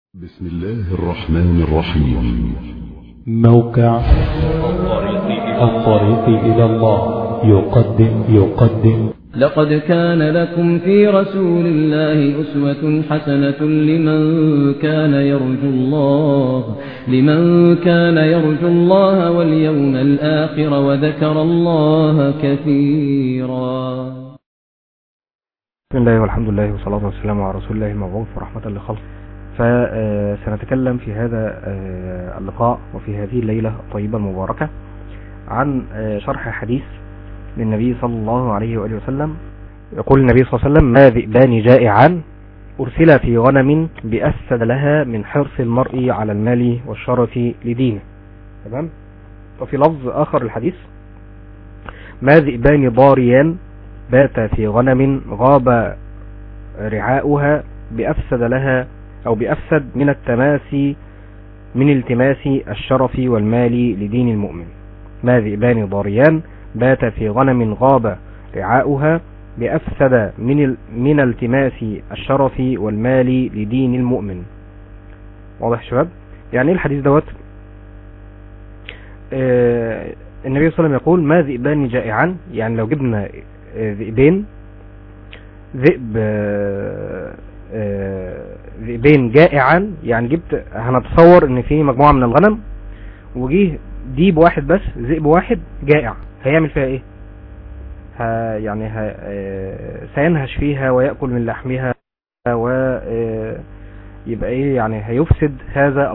بسم الله الرحمن الرحيم موقع الطريق إلى الله يقدم يقدم لقد كان لكم في رسول الله أسوة حسنة لمن كان يرجو الله لمن كان يرجو الله واليوم الآخر وذكر الله كثيرا بسم الله والحمد لله والصلاة والسلام على رسول الله المبعوث ورحمة للخلق فسنتكلم في هذا اللقاء وفي هذه الليلة الطيبة المباركة عن شرح حديث للنبي صلى الله عليه وآله وسلم يقول النبي صلى الله عليه وسلم ما ذئبان جائعان أرسل في غنم بأسد لها من حرص المرء على المال والشرف لدينه تمام وفي لفظ آخر الحديث ما ذئبان ضاريان بات في غنم غاب رعاؤها بأفسد لها أو بأفسد من التماسي من التماس الشرف والمال لدين المؤمن ما ذئبان ضاريان بات في غنم غاب رعاؤها بأفسد من من التماس الشرف والمال لدين المؤمن واضح شباب يعني ايه الحديث دوت آه النبي صلى الله عليه وسلم يقول ما ذئبان جائعان يعني لو جبنا ذئبين ذئب ذئبين جائعا يعني جبت هنتصور ان في مجموعة من الغنم وجيه ديب واحد بس ذئب واحد جائع هيعمل فيها ايه ها يعني ها سينهش فيها ويأكل من لحمها ويبقى ايه يعني هيفسد هذا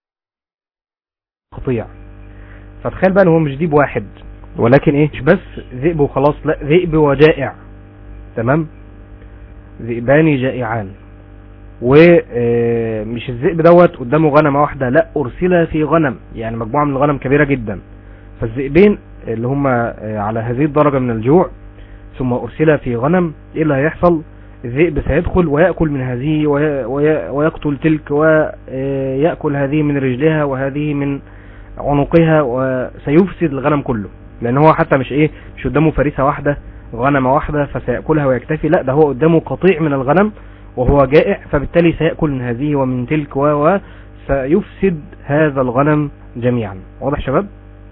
القطيع فتخيل بقى ان هو مش ديب واحد ولكن ايه مش بس ذئب وخلاص لا ذئب وجائع تمام ذئبان جائعان ومش الذئب دوت قدامه غنمة واحدة لا ارسل في غنم يعني مجموعة من الغنم كبيرة جدا فالذئبين اللي هم على هذه الدرجة من الجوع ثم ارسل في غنم ايه اللي هيحصل الذئب سيدخل ويأكل من هذه ويقتل تلك ويأكل هذه من رجلها وهذه من عنقها وسيفسد الغنم كله لان هو حتى مش ايه مش قدامه فريسة واحدة غنمة واحدة فسيأكلها ويكتفي لا ده هو قدامه قطيع من الغنم وهو جائع فبالتالي سيأكل من هذه ومن تلك وسيفسد هذا الغنم جميعا واضح شباب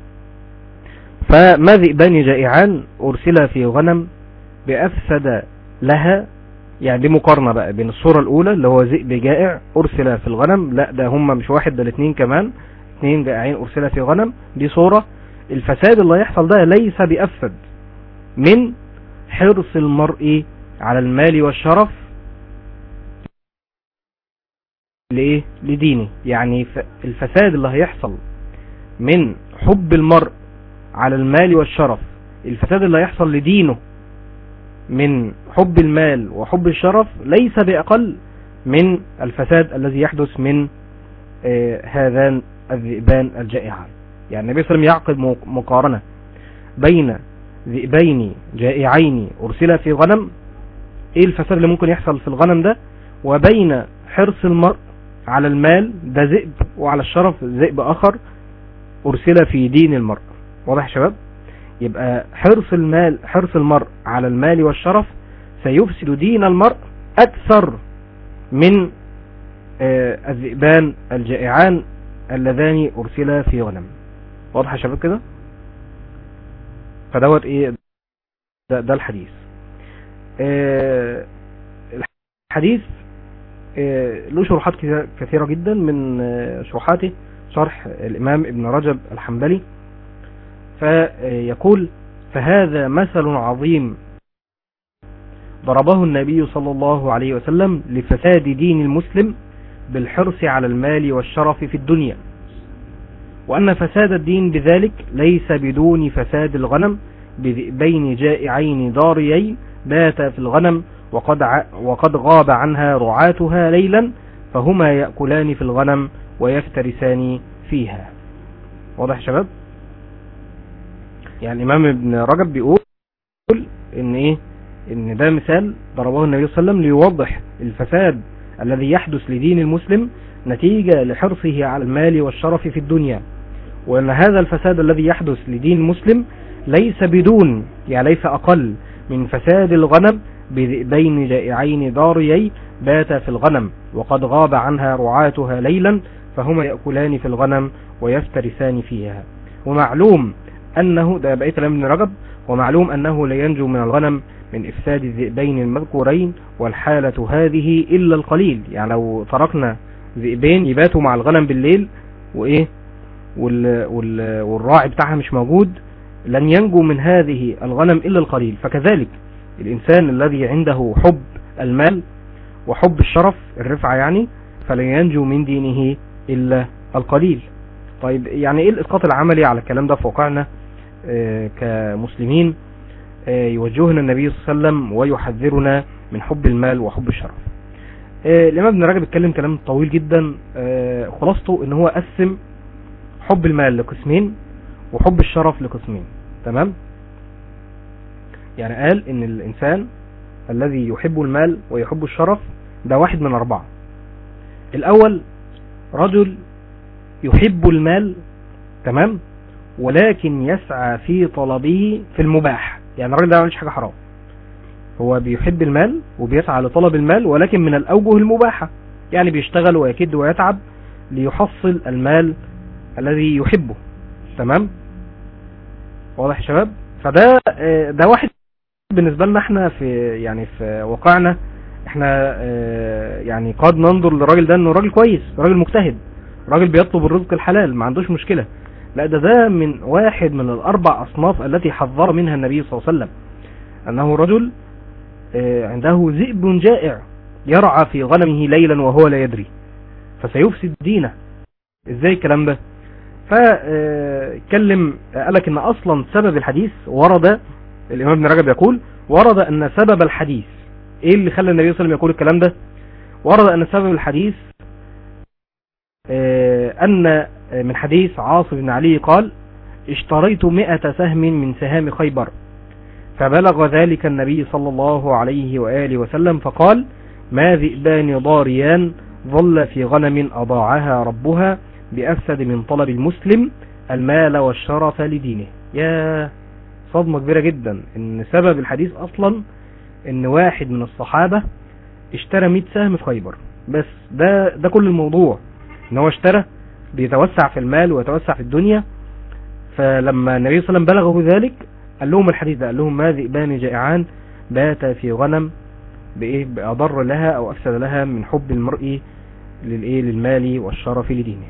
فما ذئبان جائعان أرسل في غنم بأفسد لها يعني دي مقارنة بقى بين الصورة الأولى اللي هو ذئب جائع أرسل في الغنم لا ده هم مش واحد ده الاثنين كمان اثنين جائعين أرسل في غنم دي صورة الفساد اللي هيحصل ده ليس بأفسد من حرص المرء على المال والشرف لإيه لدينه يعني الفساد اللي هيحصل من حب المرء على المال والشرف الفساد اللي هيحصل لدينه من حب المال وحب الشرف ليس بأقل من الفساد الذي يحدث من آه هذان الذئبان الجائعان يعني النبي صلى الله عليه وسلم يعقد مقارنة بين ذئبين جائعين أرسل في غنم ايه الفساد اللي ممكن يحصل في الغنم ده وبين حرص المرء على المال ده ذئب وعلى الشرف ذئب اخر ارسل في دين المرء واضح يا شباب يبقى حرص المال حرص المرء على المال والشرف سيفسد دين المرء اكثر من آه الذئبان الجائعان اللذان ارسلا في غنم واضح يا شباب كده فدوت ايه ده, ده الحديث آه الحديث آه له شروحات كثيرة جدا من آه شروحاته شرح الامام ابن رجب الحنبلي فيقول فهذا مثل عظيم ضربه النبي صلى الله عليه وسلم لفساد دين المسلم بالحرص على المال والشرف في الدنيا وأن فساد الدين بذلك ليس بدون فساد الغنم بذئبين جائعين ضاريين بات في الغنم وقد, ع... وقد غاب عنها رعاتها ليلا فهما يأكلان في الغنم ويفترسان فيها واضح شباب يعني الإمام ابن رجب بيقول ان ايه ان ده مثال ضربه النبي صلى الله عليه وسلم ليوضح الفساد الذي يحدث لدين المسلم نتيجة لحرصه على المال والشرف في الدنيا وأن هذا الفساد الذي يحدث لدين المسلم ليس بدون يعني ليس أقل من فساد الغنم بذئبين جائعين ضاريي باتا في الغنم وقد غاب عنها رعاتها ليلا فهما يأكلان في الغنم ويفترسان فيها ومعلوم أنه ده بقية الأمر بن رجب ومعلوم أنه لا ينجو من الغنم من إفساد الذئبين المذكورين والحالة هذه إلا القليل يعني لو تركنا ذئبين يباتوا مع الغنم بالليل وإيه وال وال والراعي بتاعها مش موجود لن ينجو من هذه الغنم إلا القليل فكذلك الإنسان الذي عنده حب المال وحب الشرف الرفعة يعني فلن ينجو من دينه إلا القليل طيب يعني إيه الإسقاط العملي على الكلام ده في واقعنا آه كمسلمين آه يوجهنا النبي صلى الله عليه وسلم ويحذرنا من حب المال وحب الشرف آه الإمام ابن رجب اتكلم كلام طويل جدا خلاصته ان هو قسم حب المال لقسمين وحب الشرف لقسمين تمام يعني قال ان الانسان الذي يحب المال ويحب الشرف ده واحد من اربعة الاول رجل يحب المال تمام ولكن يسعى في طلبه في المباح يعني الراجل ده ما عملش حاجة حرام هو بيحب المال وبيسعى لطلب المال ولكن من الاوجه المباحة يعني بيشتغل ويكد ويتعب ليحصل المال الذي يحبه تمام واضح يا شباب فده ده واحد بالنسبة لنا احنا في يعني في واقعنا احنا يعني قد ننظر للراجل ده انه راجل كويس راجل مجتهد راجل بيطلب الرزق الحلال ما عندوش مشكلة لا ده ده من واحد من الاربع اصناف التي حذر منها النبي صلى الله عليه وسلم انه رجل عنده ذئب جائع يرعى في غنمه ليلا وهو لا يدري فسيفسد دينه ازاي الكلام ده فاتكلم قالك ان اصلا سبب الحديث ورد الامام ابن رجب يقول ورد ان سبب الحديث ايه اللي خلى النبي صلى الله عليه وسلم يقول الكلام ده ورد ان سبب الحديث ان من حديث عاصم بن علي قال اشتريت مئة سهم من سهام خيبر فبلغ ذلك النبي صلى الله عليه وآله وسلم فقال ما ذئبان ضاريان ظل في غنم أضاعها ربها بأفسد من طلب المسلم المال والشرف لدينه يا صدمة كبيرة جدا ان سبب الحديث اصلا ان واحد من الصحابة اشترى 100 سهم في خيبر بس ده ده كل الموضوع ان هو اشترى بيتوسع في المال ويتوسع في الدنيا فلما النبي صلى الله عليه وسلم بلغه ذلك قال لهم الحديث ده قال لهم ما ذئبان جائعان بات في غنم بايه باضر لها او افسد لها من حب المرء للايه للمال والشرف لدينه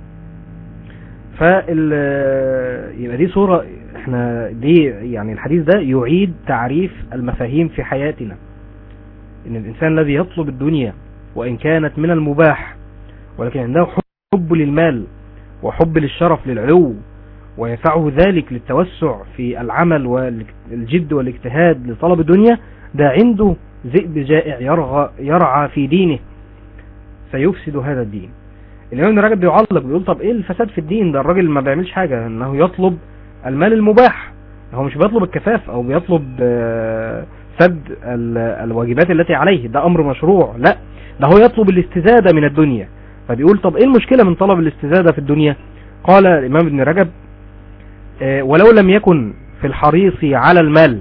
فال يبقى دي صورة احنا دي يعني الحديث ده يعيد تعريف المفاهيم في حياتنا ان الانسان الذي يطلب الدنيا وان كانت من المباح ولكن عنده حب للمال وحب للشرف للعلو ويسعه ذلك للتوسع في العمل والجد والاجتهاد لطلب الدنيا ده عنده ذئب جائع يرغى يرعى في دينه سيفسد هذا الدين الإمام ابن رجب بيعلق بيقول طب ايه الفساد في الدين ده الراجل ما بيعملش حاجة انه يطلب المال المباح هو مش بيطلب الكفاف او بيطلب سد الواجبات التي عليه ده امر مشروع لا ده هو يطلب الاستزادة من الدنيا فبيقول طب ايه المشكلة من طلب الاستزادة في الدنيا قال الامام ابن رجب ولو لم يكن في الحريص على المال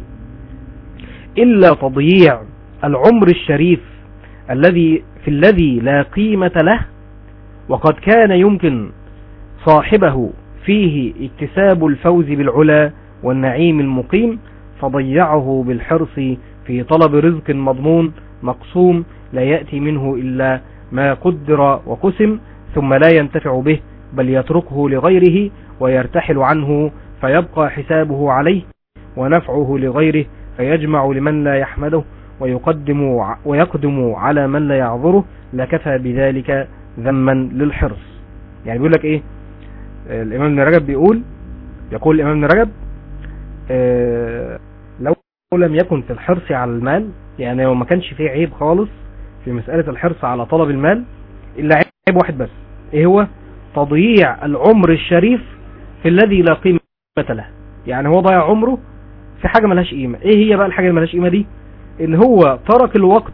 الا تضييع العمر الشريف الذي في الذي لا قيمة له وقد كان يمكن صاحبه فيه اكتساب الفوز بالعلا والنعيم المقيم فضيعه بالحرص في طلب رزق مضمون مقسوم لا يأتي منه إلا ما قدر وقسم ثم لا ينتفع به بل يتركه لغيره ويرتحل عنه فيبقى حسابه عليه ونفعه لغيره فيجمع لمن لا يحمده ويقدم ويقدم على من لا يعذره لكفى بذلك ذما للحرص يعني بيقول لك ايه الامام ابن رجب بيقول يقول الامام ابن رجب اه لو لم يكن في الحرص على المال يعني لو ما كانش فيه عيب خالص في مسألة الحرص على طلب المال الا عيب واحد بس ايه هو تضييع العمر الشريف في الذي لا قيمة له يعني هو ضيع عمره في حاجة ملهاش قيمة ايه هي بقى الحاجة اللي ملهاش قيمة دي ان هو ترك الوقت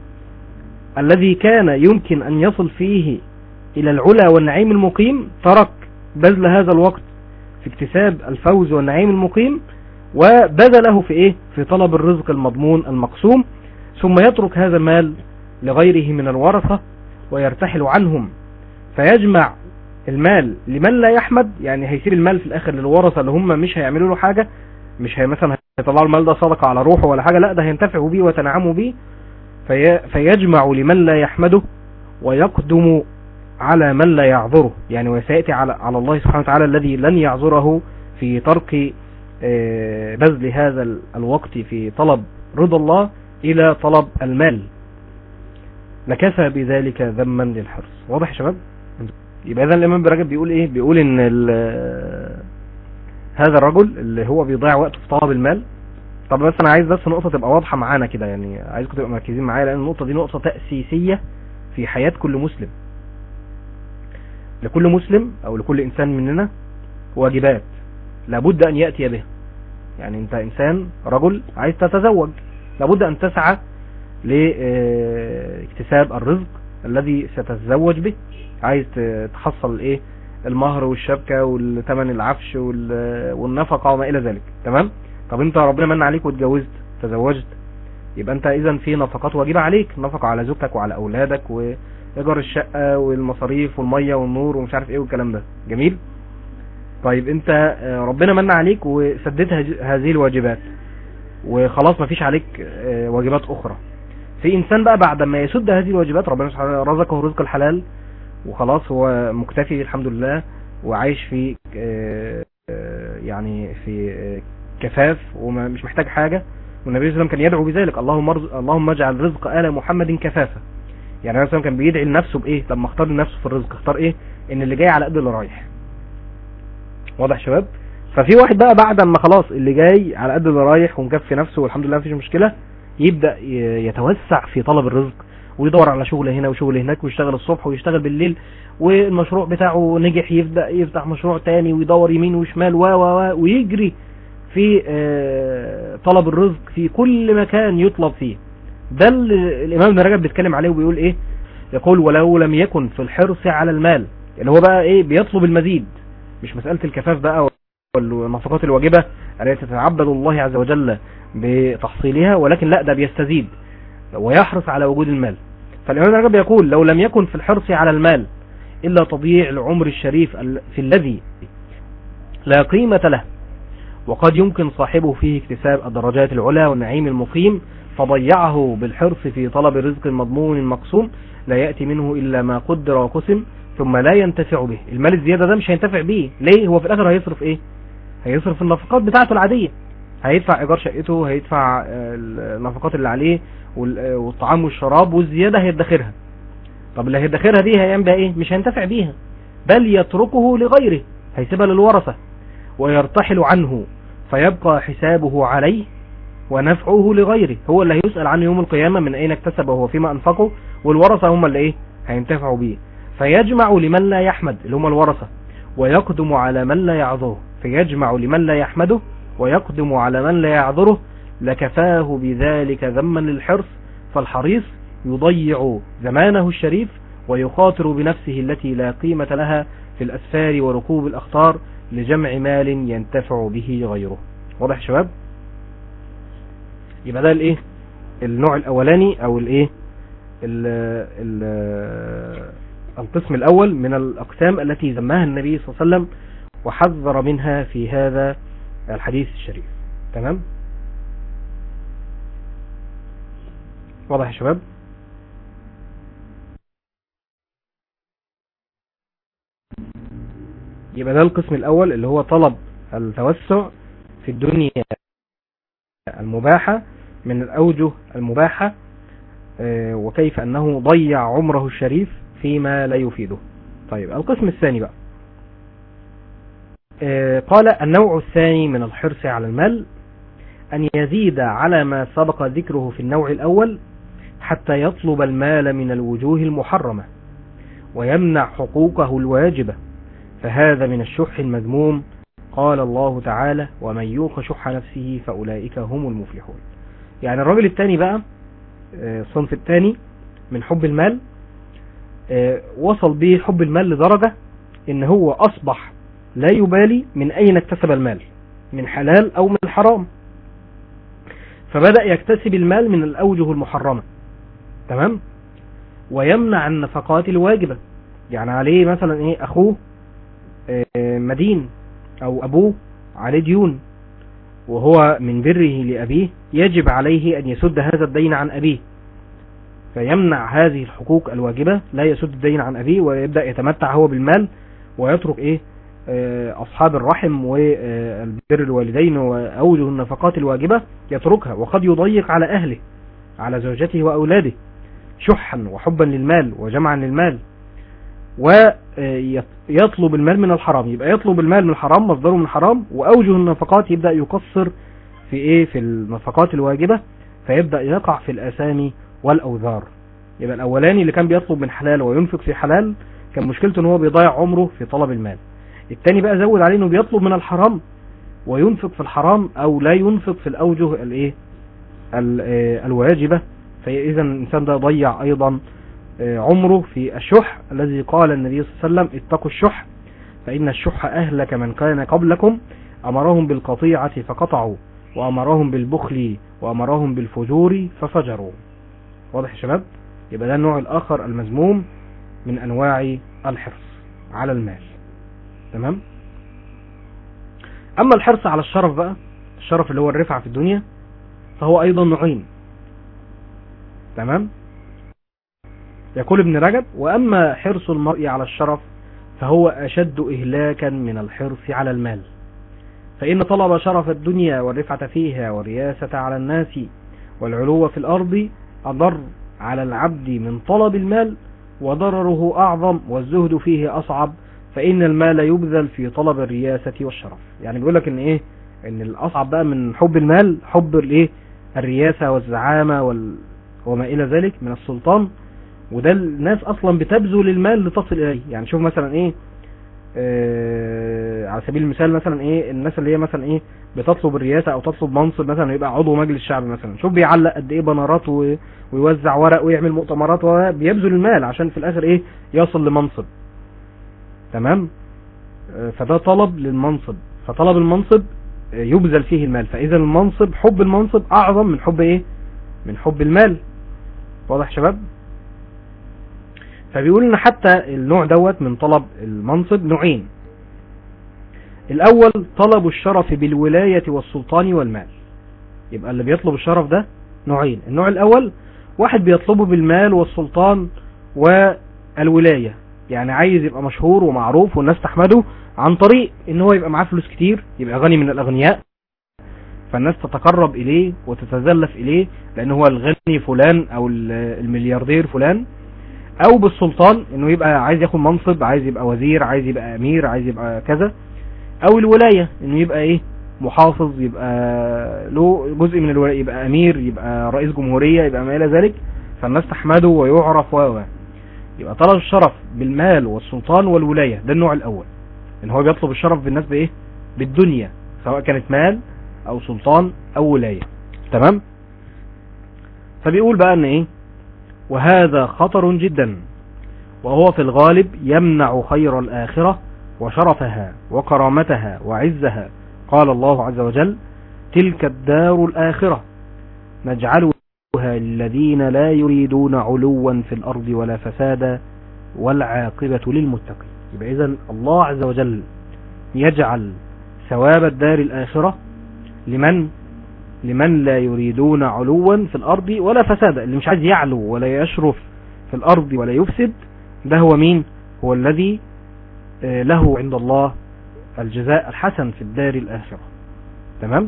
الذي كان يمكن ان يصل فيه الى العلا والنعيم المقيم ترك بذل هذا الوقت في اكتساب الفوز والنعيم المقيم وبذله في ايه في طلب الرزق المضمون المقسوم ثم يترك هذا المال لغيره من الورثة ويرتحل عنهم فيجمع المال لمن لا يحمد يعني هيسيب المال في الاخر للورثة اللي هم مش هيعملوا له حاجة مش هي مثلا هيطلعوا المال ده صدقة على روحه ولا حاجة لا ده هينتفعوا بيه ويتنعموا بيه في فيجمع لمن لا يحمده ويقدم على من لا يعذره يعني وسيأتي على, على الله سبحانه وتعالى الذي لن يعذره في ترك آه، بذل هذا ال- الوقت في طلب رضا الله إلى طلب المال لكفى بذلك ذما للحرص واضح يا شباب يبقى اذا الامام برجب بيقول ايه بيقول ان ال- هذا الرجل اللي هو بيضيع وقته في طلب المال طب بس انا عايز بس نقطة تبقى واضحة معانا كده يعني عايزكم تبقوا مركزين معايا لان النقطة دي نقطة تأسيسية في حياة كل مسلم لكل مسلم او لكل انسان مننا واجبات لابد ان يأتي بها يعني انت انسان رجل عايز تتزوج لابد ان تسعى لاكتساب الرزق الذي ستتزوج به عايز ت- تحصل ايه المهر والشبكة والثمن العفش وال- والنفقة وما الى ذلك تمام طب انت ربنا من عليك واتجوزت تزوجت يبقى انت اذا في نفقات واجبة عليك نفقة على زوجتك وعلى اولادك وايجار الشقة والمصاريف والمية والنور ومش عارف ايه والكلام ده جميل طيب انت آه، ربنا من عليك وسددت هج- هذه الواجبات وخلاص مفيش عليك آه، واجبات اخرى في انسان بقى بعد ما يسد هذه الواجبات ربنا سبحانه وتعالى رزقه رزق الحلال وخلاص هو مكتفي الحمد لله وعايش في آه، آه، يعني في آه، كفاف ومش محتاج حاجة والنبي صلى الله عليه وسلم كان يدعو بذلك اللهم ارز- اللهم اجعل رزق آل محمد كفافة يعني النبي صلى الله عليه وسلم كان بيدعي لنفسه بايه لما اختار لنفسه في الرزق اختار ايه ان اللي جاي على قد اللي رايح واضح يا شباب ففي واحد بقى بعد ما خلاص اللي جاي على قد اللي رايح ومكفي نفسه والحمد لله مفيش مشكلة يبدأ ي- يتوسع في طلب الرزق ويدور على شغل هنا وشغل هناك ويشتغل الصبح ويشتغل بالليل والمشروع بتاعه نجح يبدأ يفتح مشروع تاني ويدور يمين وشمال و و و ويجري في آه، طلب الرزق في كل مكان يطلب فيه ده اللي الامام ابن رجب بيتكلم عليه وبيقول ايه يقول ولو لم يكن في الحرص على المال اللي هو بقى ايه بيطلب المزيد مش مسألة الكفاف بقى والنفقات الواجبة التي تتعبد الله عز وجل بتحصيلها ولكن لا ده بيستزيد ويحرص على وجود المال فالإمام ابن رجب يقول لو لم يكن في الحرص على المال إلا تضييع العمر الشريف ال- في الذي لا قيمة له وقد يمكن صاحبه فيه اكتساب الدرجات العلى والنعيم المقيم فضيعه بالحرص في طلب رزق مضمون مقسوم لا يأتي منه إلا ما قدر وقسم ثم لا ينتفع به المال الزيادة ده مش هينتفع به ليه هو في الآخر هيصرف ايه هيصرف النفقات بتاعته العادية هيدفع إيجار شقته هيدفع آه، النفقات اللي عليه وال- آه، والطعام والشراب والزيادة هيدخرها طب اللي هيدخرها دي هيعمل بها ايه مش هينتفع بيها بل يتركه لغيره هيسيبها للورثة ويرتحل عنه فيبقى حسابه عليه ونفعه لغيره هو اللي هيسأل عنه يوم القيامة من أين اكتسبه وفيما أنفقه والورثة هم اللي إيه هينتفعوا بيه فيجمع لمن لا يحمد اللي هم الورثة ويقدم على من لا يعذره فيجمع لمن لا يحمده ويقدم على من لا يعذره لكفاه بذلك ذما للحرص فالحريص يضيع زمانه الشريف ويخاطر بنفسه التي لا قيمة لها في الأسفار وركوب الأخطار لجمع مال ينتفع به غيره واضح يا شباب يبقى ده الايه النوع الاولاني او الايه ال- ال- القسم الاول من الاقسام التي ذمها النبي صلى الله عليه وسلم وحذر منها في هذا الحديث الشريف تمام واضح يا شباب يبقى ده القسم الاول اللي هو طلب التوسع في الدنيا المباحة من الأوجه المباحة آه، وكيف أنه ضيع عمره الشريف فيما لا يفيده طيب القسم الثاني بقى آه، قال النوع الثاني من الحرص على المال أن يزيد على ما سبق ذكره في النوع الأول حتى يطلب المال من الوجوه المحرمة ويمنع حقوقه الواجبة فهذا من الشح المذموم قال الله تعالى ومن يوق شح نفسه فأولئك هم المفلحون يعني الراجل الثاني بقى آه، الصنف الثاني من حب المال آه، وصل به حب المال لدرجة ان هو اصبح لا يبالي من اين اكتسب المال من حلال او من حرام فبدأ يكتسب المال من الأوجه المحرمة تمام ويمنع النفقات الواجبة يعني عليه مثلا ايه اخوه آه، مدين او ابوه عليه ديون وهو من بره لأبيه يجب عليه أن يسد هذا الدين عن أبيه فيمنع هذه الحقوق الواجبة لا يسد الدين عن أبيه ويبدأ يتمتع هو بالمال ويترك إيه آه، أصحاب الرحم والبر الوالدين وأوجه النفقات الواجبة يتركها وقد يضيق على أهله على زوجته وأولاده شحا وحبا للمال وجمعا للمال ويطلب المال من الحرام يبقى يطلب المال من الحرام مصدره من حرام وأوجه النفقات يبدأ يقصر في إيه في النفقات الواجبة فيبدأ يقع في الأسامي والأوذار يبقى الأولاني اللي كان بيطلب من حلال وينفق في حلال كان مشكلته ان هو بيضيع عمره في طلب المال التاني بقى زود عليه انه بيطلب من الحرام وينفق في الحرام او لا ينفق في الاوجه الايه ال- آه، الواجبة فاذا الانسان ده ضيع ايضا آه، عمره في الشح الذي قال النبي صلى الله عليه وسلم اتقوا الشح فان الشح اهلك من كان قبلكم امرهم بالقطيعة فقطعوا وامرهم بالبخل وامرهم بالفجور ففجروا واضح يا شباب يبقى ده النوع الاخر المذموم من انواع الحرص على المال تمام اما الحرص على الشرف بقى الشرف اللي هو الرفعة في الدنيا فهو ايضا نوعين تمام يقول ابن رجب واما حرص المرء على الشرف فهو اشد اهلاكا من الحرص على المال فان طلب شرف الدنيا والرفعة فيها والرياسة على الناس والعلو في الارض اضر على العبد من طلب المال وضرره اعظم والزهد فيه اصعب فإن المال يبذل في طلب الرياسة والشرف يعني بيقول لك ان ايه ان الاصعب بقى من حب المال حب الايه الرياسة والزعامة وال... وما الى ذلك من السلطان وده الناس اصلا بتبذل المال لتصل اليه يعني شوف مثلا ايه آه على سبيل المثال مثلا ايه الناس اللي هي مثلا ايه بتطلب الرياسة او تطلب منصب مثلا يبقى عضو مجلس الشعب مثلا شوف بيعلق قد ايه بنرات و... ويوزع ورق ويعمل مؤتمرات وبيبذل المال عشان في الاخر ايه يصل لمنصب تمام آه، فده طلب للمنصب فطلب المنصب آه، يبذل فيه المال فاذا المنصب حب المنصب اعظم من حب ايه من حب المال واضح يا شباب فبيقول ان حتى النوع دوت من طلب المنصب نوعين الاول طلب الشرف بالولاية والسلطان والمال يبقى اللي بيطلب الشرف ده نوعين النوع الاول واحد بيطلبه بالمال والسلطان والولاية يعني عايز يبقى مشهور ومعروف والناس تحمده عن طريق ان هو يبقى معاه فلوس كتير يبقى غني من الاغنياء فالناس تتقرب اليه وتتزلف اليه لان هو الغني فلان او ال- الملياردير فلان او بالسلطان انه يبقى عايز ياخد منصب عايز يبقى وزير عايز يبقى امير عايز يبقى كذا او الولاية انه يبقى ايه محافظ يبقى له جزء من الولاية يبقى امير يبقى رئيس جمهورية يبقى ما الى ذلك فالناس تحمده ويعرف و و. يبقى طلب الشرف بالمال والسلطان والولاية ده النوع الاول ان هو بيطلب الشرف بالناس بايه بالدنيا سواء كانت مال او سلطان او ولاية تمام فبيقول بقى ان ايه وهذا خطر جدا وهو في الغالب يمنع خير الآخرة وشرفها وكرامتها وعزها قال الله عز وجل تلك الدار الآخرة نجعلها للذين لا يريدون علوا في الأرض ولا فسادا والعاقبة للمتقين يبقى إذن الله عز وجل يجعل ثواب الدار الآخرة لمن لمن لا يريدون علوا في الأرض ولا فسادا اللي مش عايز يعلو ولا يشرف في الأرض ولا يفسد ده هو مين هو الذي آه، له عند الله الجزاء الحسن في الدار الآخرة تمام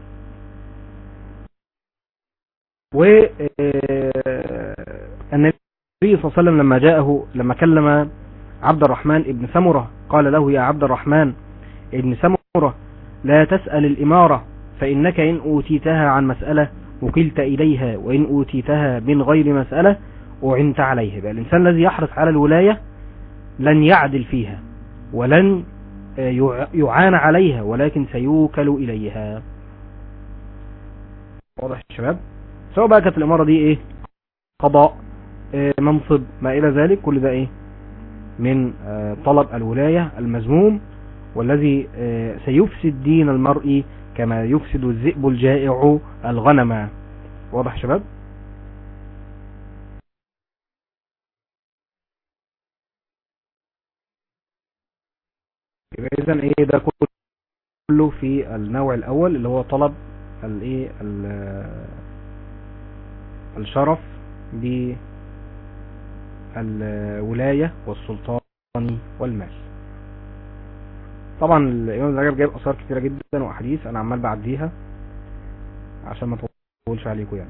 و آه، النبي صلى الله عليه وسلم لما جاءه لما كلم عبد الرحمن ابن سمرة قال له يا عبد الرحمن ابن سمرة لا تسأل الإمارة فإنك إن أوتيتها عن مسألة وكلت إليها وإن أوتيتها من غير مسألة أعنت عليها بقى الإنسان الذي يحرص على الولاية لن يعدل فيها ولن آه، يع- يعان عليها ولكن سيوكل إليها واضح يا شباب سواء بقى كانت الإمارة دي إيه قضاء آه، منصب ما إلى ذلك كل ده إيه من آه، طلب الولاية المذموم والذي آه، سيفسد دين المرء كما يفسد الذئب الجائع الغنم واضح يا شباب يبقى اذا ايه ده كله في النوع الاول اللي هو طلب الايه ال- الشرف بالولاية والسلطان والمال طبعا الامام ابن رجب جايب اثار كتيره جدا واحاديث انا عمال بعديها عشان ما اطولش عليكم يعني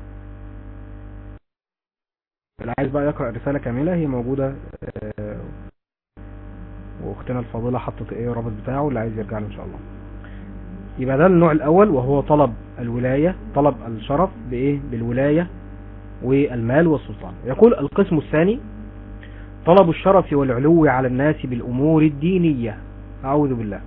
اللي عايز بقى يقرا الرساله كامله هي موجوده آه، واختنا الفاضله حطت ايه الرابط بتاعه اللي عايز يرجع له ان شاء الله يبقى ده النوع الاول وهو طلب الولايه طلب الشرف بايه بالولايه والمال والسلطان يقول القسم الثاني طلب الشرف والعلو على الناس بالامور الدينيه اعوذ بالله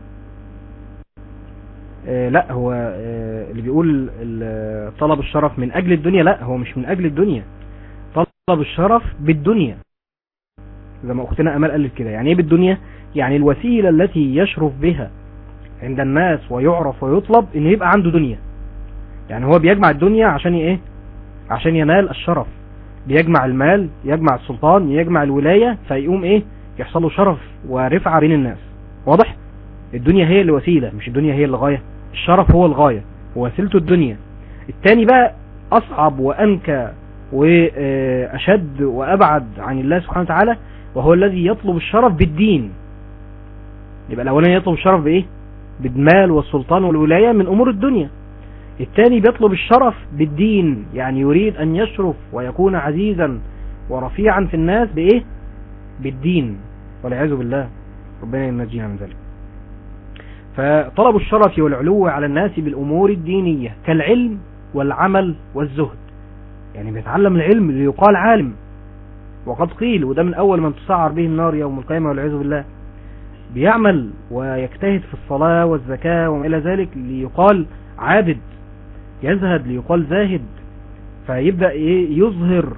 آه لا هو آه اللي بيقول ال- طلب الشرف من اجل الدنيا لا هو مش من اجل الدنيا طلب الشرف بالدنيا زي ما اختنا امال قالت كده يعني ايه بالدنيا يعني الوسيله التي يشرف بها عند الناس ويعرف ويطلب ان يبقى عنده دنيا يعني هو بيجمع الدنيا عشان ايه عشان ينال الشرف بيجمع المال يجمع السلطان يجمع الولاية فيقوم ايه يحصل له شرف ورفعة بين الناس واضح الدنيا هي الوسيلة مش الدنيا هي الغاية الشرف هو الغاية ووسيلته الدنيا التاني بقى اصعب وانكى واشد وابعد عن الله سبحانه وتعالى وهو الذي يطلب الشرف بالدين يبقى الاولاني يطلب الشرف بايه بالمال والسلطان والولاية من امور الدنيا الثاني بيطلب الشرف بالدين يعني يريد ان يشرف ويكون عزيزا ورفيعا في الناس بايه بالدين والعياذ بالله ربنا ينجينا من ذلك فطلب الشرف والعلو على الناس بالامور الدينية كالعلم والعمل والزهد يعني بيتعلم العلم ليقال عالم وقد قيل وده من اول من تسعر به النار يوم القيامة والعياذ بالله بيعمل ويجتهد في الصلاة والزكاة وما إلى ذلك ليقال عابد يزهد ليقال زاهد فيبدأ إيه يظهر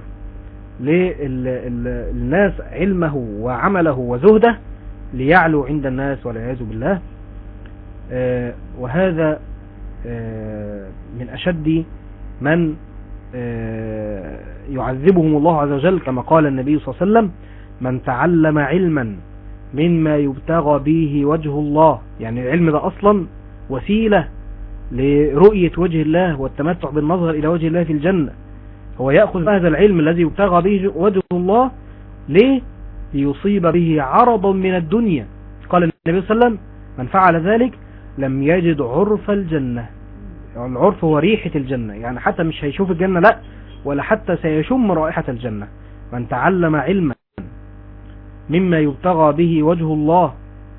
للناس علمه وعمله وزهده ليعلو عند الناس والعياذ بالله آه، وهذا آه، من أشد من آه، يعذبهم الله عز وجل كما قال النبي صلى الله عليه وسلم من تعلم علما مما يبتغى به وجه الله يعني العلم ده أصلا وسيلة لرؤية وجه الله والتمتع بالنظر إلى وجه الله في الجنة هو يأخذ هذا العلم الذي يبتغى به وجه الله ليه ليصيب به عرضا من الدنيا قال النبي صلى الله عليه وسلم من فعل ذلك لم يجد عرف الجنة يعني العرف هو ريحة الجنة يعني حتى مش هيشوف الجنة لا ولا حتى سيشم رائحة الجنة من تعلم علما مما يبتغى به وجه الله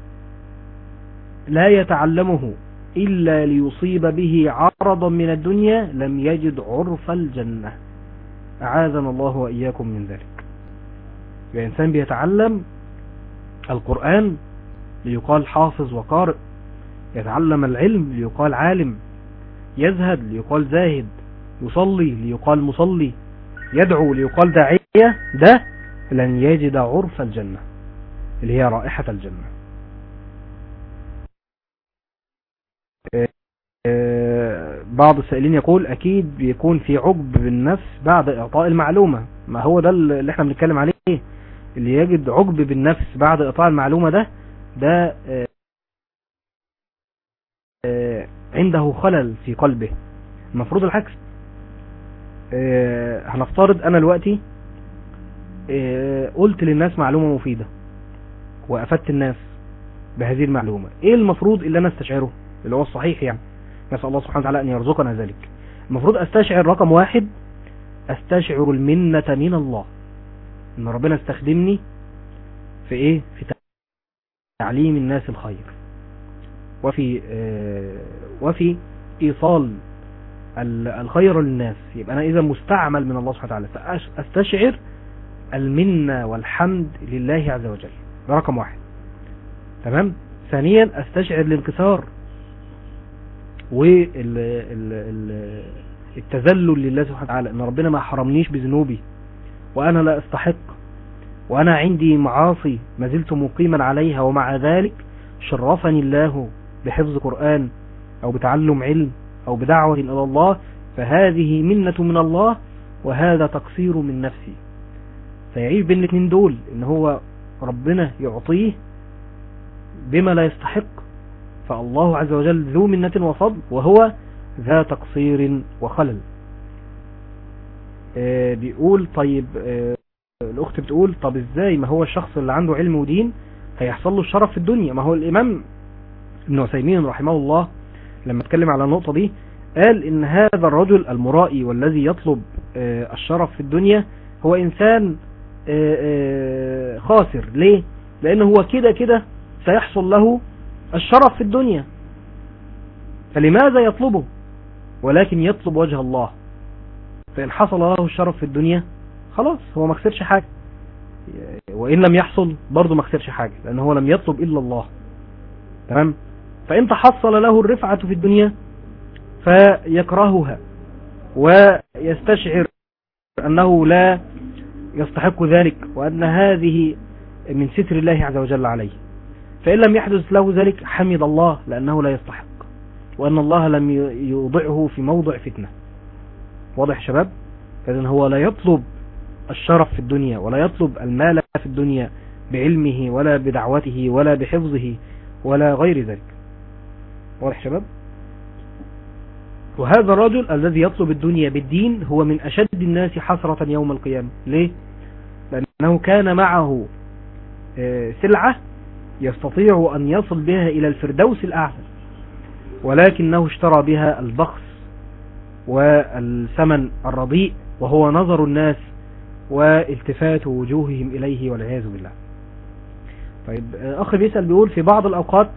لا يتعلمه إلا ليصيب به عرضا من الدنيا لم يجد عرف الجنة أعاذنا الله وإياكم من ذلك الإنسان بيتعلم القرآن ليقال حافظ وقارئ يتعلم العلم ليقال عالم يزهد ليقال زاهد يصلي ليقال مصلي يدعو ليقال داعية ده لن يجد عرف الجنة اللي هي رائحة الجنة بعض السائلين يقول اكيد بيكون في عجب بالنفس بعد اعطاء المعلومة ما هو ده اللي احنا بنتكلم عليه اللي يجد عجب بالنفس بعد اعطاء المعلومة ده ده عنده خلل في قلبه المفروض العكس هنفترض انا دلوقتي قلت للناس معلومة مفيدة وافدت الناس بهذه المعلومة ايه المفروض اللي انا استشعره اللي هو الصحيح يعني نسأل الله سبحانه وتعالى ان يرزقنا ذلك المفروض استشعر رقم واحد استشعر المنة من الله ان ربنا استخدمني في ايه في تعليم الناس الخير وفي آه وفي ايصال الخير للناس يبقى انا اذا مستعمل من الله سبحانه وتعالى فاستشعر المنة والحمد لله عز وجل ده رقم واحد تمام ثانيا استشعر الانكسار والتذلل لله سبحانه وتعالى ان ربنا ما حرمنيش بذنوبي وانا لا استحق وانا عندي معاصي ما زلت مقيما عليها ومع ذلك شرفني الله بحفظ قرآن او بتعلم علم او بدعوة الى الله فهذه منة من الله وهذا تقصير من نفسي فيعيش بين الاثنين دول ان هو ربنا يعطيه بما لا يستحق فالله عز وجل ذو منة وفضل وهو ذا تقصير وخلل آه بيقول طيب آه الاخت بتقول طب ازاي ما هو الشخص اللي عنده علم ودين هيحصل له الشرف في الدنيا ما هو الامام ابن عثيمين رحمه الله لما اتكلم على النقطة دي قال ان هذا الرجل المرائي والذي يطلب آه الشرف في الدنيا هو انسان خاسر ليه لان هو كده كده سيحصل له الشرف في الدنيا فلماذا يطلبه ولكن يطلب وجه الله فإن حصل له الشرف في الدنيا خلاص هو ما خسرش حاجة وإن لم يحصل برضه ما خسرش حاجة لأن هو لم يطلب إلا الله تمام فإن تحصل له الرفعة في الدنيا فيكرهها ويستشعر أنه لا يستحق ذلك وأن هذه من ستر الله عز وجل عليه فإن لم يحدث له ذلك حمد الله لأنه لا يستحق وأن الله لم يوضعه في موضع فتنة واضح شباب إذن هو لا يطلب الشرف في الدنيا ولا يطلب المال في الدنيا بعلمه ولا بدعوته ولا بحفظه ولا غير ذلك واضح شباب وهذا الرجل الذي يطلب الدنيا بالدين هو من أشد الناس حسرة يوم القيامة ليه؟ لأنه كان معه سلعة يستطيع أن يصل بها إلى الفردوس الأعلى ولكنه اشترى بها البخس والثمن الرديء وهو نظر الناس والتفات وجوههم إليه والعياذ بالله طيب أخي بيسأل بيقول في بعض الأوقات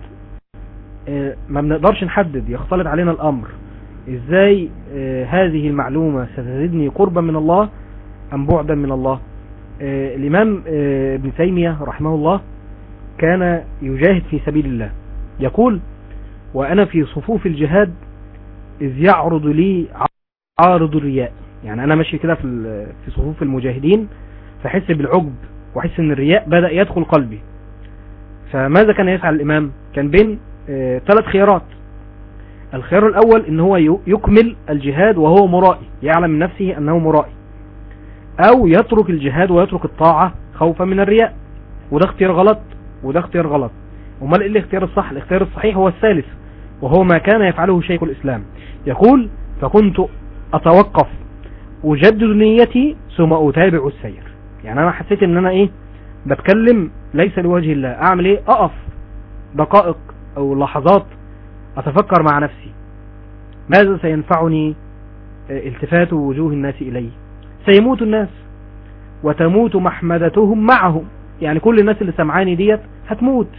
ما بنقدرش نحدد يختلط علينا الأمر إزاي هذه المعلومة ستزيدني قربا من الله أم بعدا من الله الإمام ابن تيمية رحمه الله كان يجاهد في سبيل الله يقول وأنا في صفوف الجهاد إذ يعرض لي عارض الرياء يعني أنا ماشي كده في في صفوف المجاهدين فحس بالعجب وحس ان الرياء بدأ يدخل قلبي فماذا كان يفعل الإمام كان بين ثلاث خيارات الخيار الأول ان هو يكمل الجهاد وهو مرائي يعلم من نفسه أنه مرائي أو يترك الجهاد ويترك الطاعة خوفا من الرياء وده اختيار غلط وده اختيار غلط امال ايه الاختيار الصح الاختيار الصحيح هو الثالث وهو ما كان يفعله شيخ الإسلام يقول فكنت أتوقف أجدد نيتي ثم أتابع السير يعني أنا حسيت ان أنا ايه بتكلم ليس لوجه الله أعمل ايه أقف دقائق أو لحظات أتفكر مع نفسي ماذا سينفعني التفات وجوه الناس إلي سيموت الناس وتموت محمدتهم معهم يعني كل الناس اللي سمعاني ديت هتموت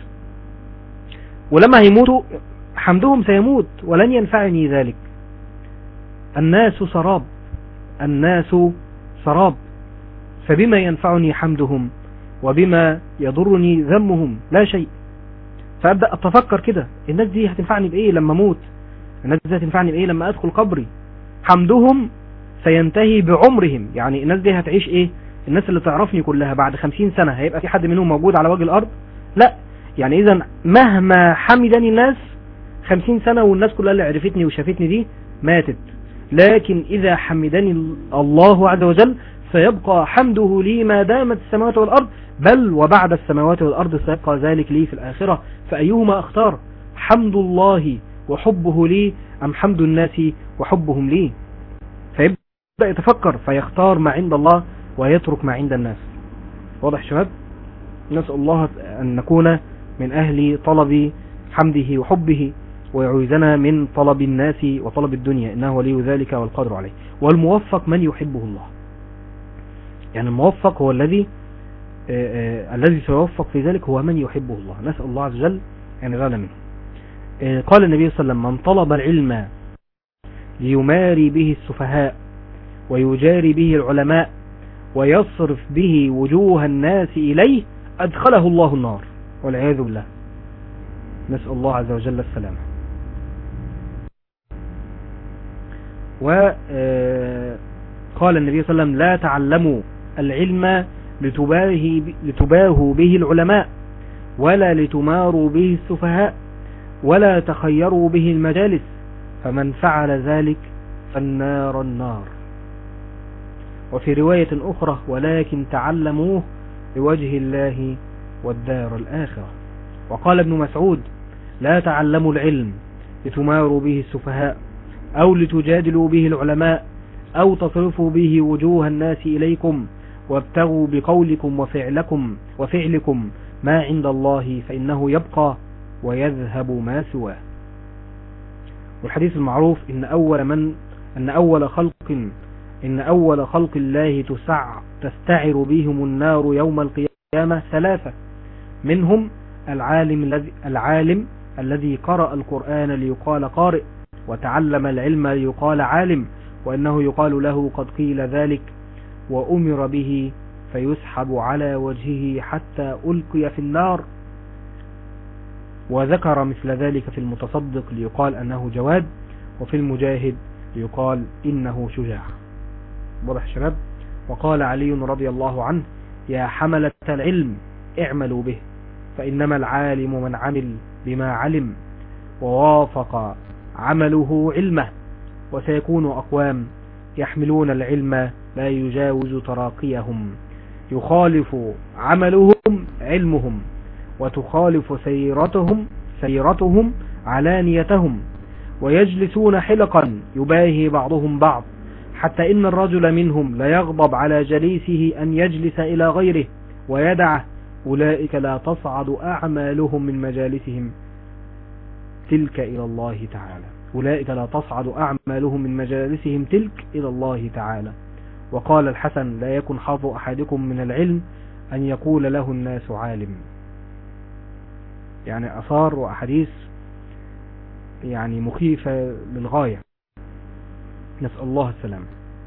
ولما هيموتوا حمدهم سيموت ولن ينفعني ذلك الناس سراب الناس سراب فبما ينفعني حمدهم وبما يضرني ذمهم لا شيء فأبدأ أتفكر كده الناس دي هتنفعني بإيه لما موت الناس دي هتنفعني بإيه لما أدخل قبري حمدهم سينتهي بعمرهم يعني الناس دي هتعيش إيه الناس اللي تعرفني كلها بعد خمسين سنة هيبقى في حد منهم موجود على وجه الأرض لا يعني إذا مهما حمدني الناس خمسين سنة والناس كلها اللي عرفتني وشافتني دي ماتت لكن إذا حمدني الله عز وجل سيبقى حمده لي ما دامت السماوات والأرض بل وبعد السماوات والأرض سيبقى ذلك لي في الآخرة فأيهما أختار حمد الله وحبه لي أم حمد الناس وحبهم لي فيبدأ يتفكر فيختار ما عند الله ويترك ما عند الناس واضح شباب نسأل الله أن نكون من أهل طلب حمده وحبه ويعوذنا من طلب الناس وطلب الدنيا إنه ولي ذلك والقادر عليه والموفق من يحبه الله يعني الموفق هو الذي آآ آآ الذي سيوفق في ذلك هو من يحبه الله نسأل الله عز وجل أن يغنى منه قال النبي صلى الله عليه وسلم من طلب العلم ليماري به السفهاء ويجاري به العلماء ويصرف به وجوه الناس إليه أدخله الله النار والعياذ بالله نسأل الله عز وجل السلامة وقال النبي صلى الله عليه وسلم لا تعلموا العلم لتباهي لتباهوا به العلماء ولا لتماروا به السفهاء ولا تخيروا به المجالس فمن فعل ذلك فالنار النار وفي رواية أخرى ولكن تعلموه لوجه الله والدار الآخرة وقال ابن مسعود لا تعلموا العلم لتماروا به السفهاء أو لتجادلوا به العلماء أو تصرفوا به وجوه الناس إليكم وابتغوا بقولكم وفعلكم وفعلكم ما عند الله فإنه يبقى ويذهب ما سواه والحديث المعروف إن أول من أن أول خلق إن أول خلق الله تسع تستعر بهم النار يوم القيامة ثلاثة منهم العالم الذي العالم الذي قرأ القرآن ليقال قارئ وتعلم العلم ليقال عالم وأنه يقال له قد قيل ذلك وأمر به فيسحب على وجهه حتى ألقي في النار وذكر مثل ذلك في المتصدق ليقال أنه جواد وفي المجاهد ليقال إنه شجاع واضح الشباب وقال علي رضي الله عنه يا حملة العلم اعملوا به فإنما العالم من عمل بما علم ووافق عمله علمه وسيكون أقوام يحملون العلم لا يجاوز تراقيهم يخالف عملهم علمهم وتخالف سيرتهم سيرتهم علانيتهم ويجلسون حلقا يباهي بعضهم بعض حتى إن الرجل منهم ليغضب على جليسه أن يجلس إلى غيره ويدعه أولئك لا تصعد أعمالهم من مجالسهم تلك إلى الله تعالى أولئك لا تصعد أعمالهم من مجالسهم تلك إلى الله تعالى وقال الحسن لا يكن حظ أحدكم من العلم أن يقول له الناس عالم يعني أثار وأحاديث يعني مخيفة للغاية نسأل الله السلام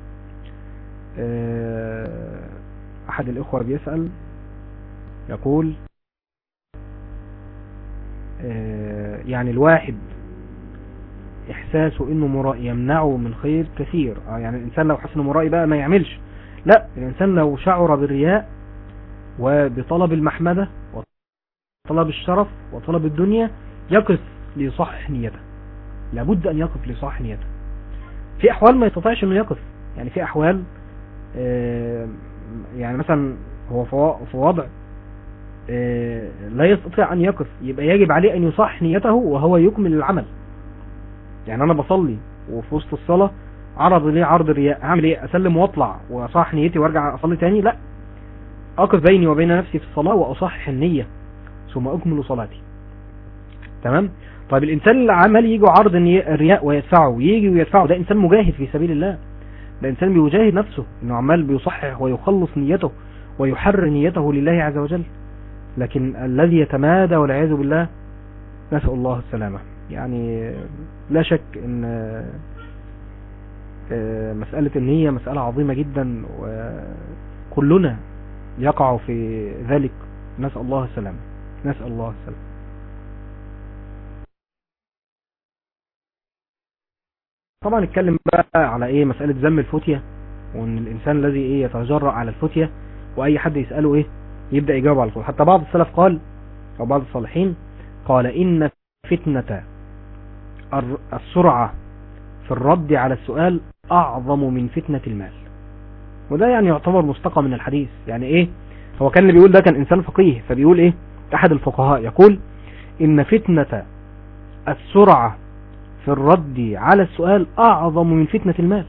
أحد الإخوة بيسأل يقول يعني الواحد إحساسه إنه مرائي يمنعه من خير كثير يعني الإنسان لو حس إنه مرائي بقى ما يعملش لا الإنسان لو شعر بالرياء وبطلب المحمدة وطلب الشرف وطلب الدنيا يقف ليصحح نيته لابد أن يقف ليصحح نيته في أحوال ما يستطيعش أنه يقف يعني في أحوال يعني مثلا هو في وضع لا يستطيع أن يقف يبقى يجب عليه أن يصح نيته وهو يكمل العمل يعني أنا بصلي وفي وسط الصلاة عرض لي عرض الرياء هعمل ايه اسلم واطلع واصحح نيتي وارجع اصلي تاني لا اقف بيني وبين نفسي في الصلاة واصحح النية ثم اكمل صلاتي تمام طيب الانسان اللي عمال يجي عرض الرياء ويدفعه ويجي ويدفعه ده انسان مجاهد في سبيل الله ده انسان بيجاهد نفسه انه عمال بيصحح ويخلص نيته ويحرر نيته لله عز وجل لكن الذي يتمادى والعياذ بالله نسأل الله السلامة يعني لا شك ان مسألة النية مسألة عظيمة جدا وكلنا يقع في ذلك نسأل الله السلامة نسأل الله السلامة طبعا نتكلم بقى على ايه مسألة ذم الفتية وان الانسان الذي ايه يتجرأ على الفتية واي حد يسأله ايه يبدأ يجاوب على طول حتى بعض السلف قال او بعض الصالحين قال ان فتنة السرعة في الرد على السؤال اعظم من فتنة المال وده يعني يعتبر مستقى من الحديث يعني ايه هو كان اللي بيقول ده كان انسان فقيه فبيقول ايه احد الفقهاء يقول ان فتنة السرعة في الرد على السؤال اعظم من فتنة المال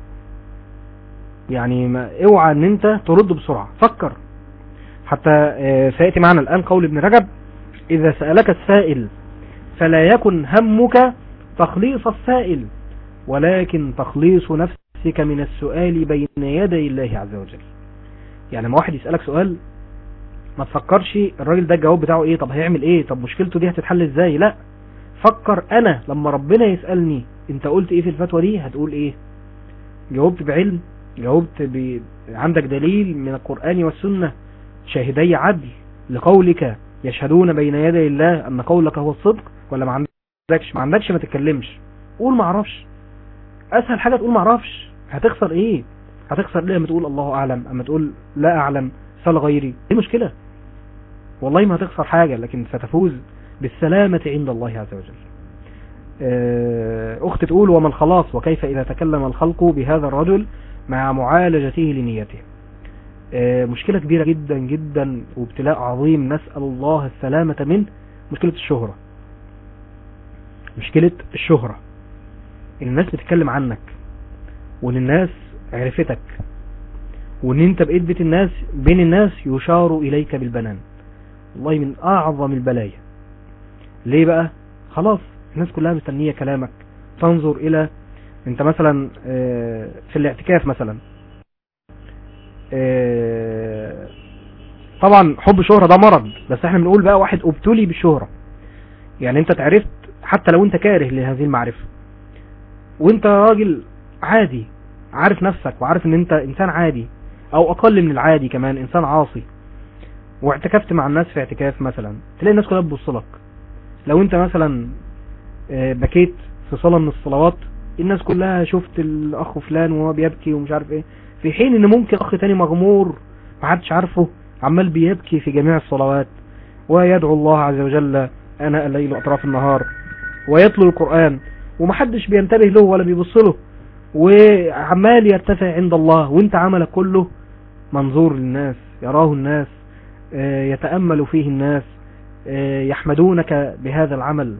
يعني ما اوعى ان انت ترد بسرعة فكر حتى سيأتي معنا الان قول ابن رجب اذا سألك السائل فلا يكن همك تخليص السائل ولكن تخليص نفسك من السؤال بين يدي الله عز وجل يعني ما واحد يسألك سؤال ما تفكرش الراجل ده الجواب بتاعه ايه طب هيعمل ايه طب مشكلته دي هتتحل ازاي لا فكر انا لما ربنا يسألني انت قلت ايه في الفتوى دي هتقول ايه جاوبت بعلم جاوبت ب... عندك دليل من القرآن والسنة شاهدي عدل لقولك يشهدون بين يدي الله ان قولك هو الصدق ولا ما عندكش ما عندكش ما تتكلمش قول ما اعرفش اسهل حاجة تقول ما اعرفش هتخسر ايه هتخسر ليه اما تقول الله اعلم اما تقول لا اعلم سال غيري ايه المشكلة والله ما هتخسر حاجة لكن ستفوز بالسلامة عند الله عز وجل أخت تقول وما الخلاص وكيف إذا تكلم الخلق بهذا الرجل مع معالجته لنيته مشكلة كبيرة جدا جدا وابتلاء عظيم نسأل الله السلامة منه مشكلة الشهرة مشكلة الشهرة ان الناس بتتكلم عنك وان الناس عرفتك وان انت بقيت بيت الناس بين الناس يشار اليك بالبنان والله من اعظم البلايا ليه بقى خلاص الناس كلها مستنية كلامك تنظر الى انت مثلا في الاعتكاف مثلا طبعا حب الشهرة ده مرض بس احنا بنقول بقى واحد ابتلي بالشهرة يعني انت تعرفت حتى لو انت كاره لهذه المعرفة وانت راجل عادي عارف نفسك وعارف ان انت انسان عادي او اقل من العادي كمان انسان عاصي واعتكفت مع الناس في اعتكاف مثلا تلاقي الناس كلها بتبص لك لو انت مثلا بكيت في صلاة من الصلوات الناس كلها شفت الاخ فلان وهو بيبكي ومش عارف ايه في حين ان ممكن اخ تاني مغمور محدش عارفه عمال بيبكي في جميع الصلوات ويدعو الله عز وجل اناء الليل واطراف النهار ويتلو القرآن ومحدش بينتبه له ولا بيبص له وعمال يرتفع عند الله وانت عملك كله منظور للناس يراه الناس يتأمل فيه الناس يحمدونك بهذا العمل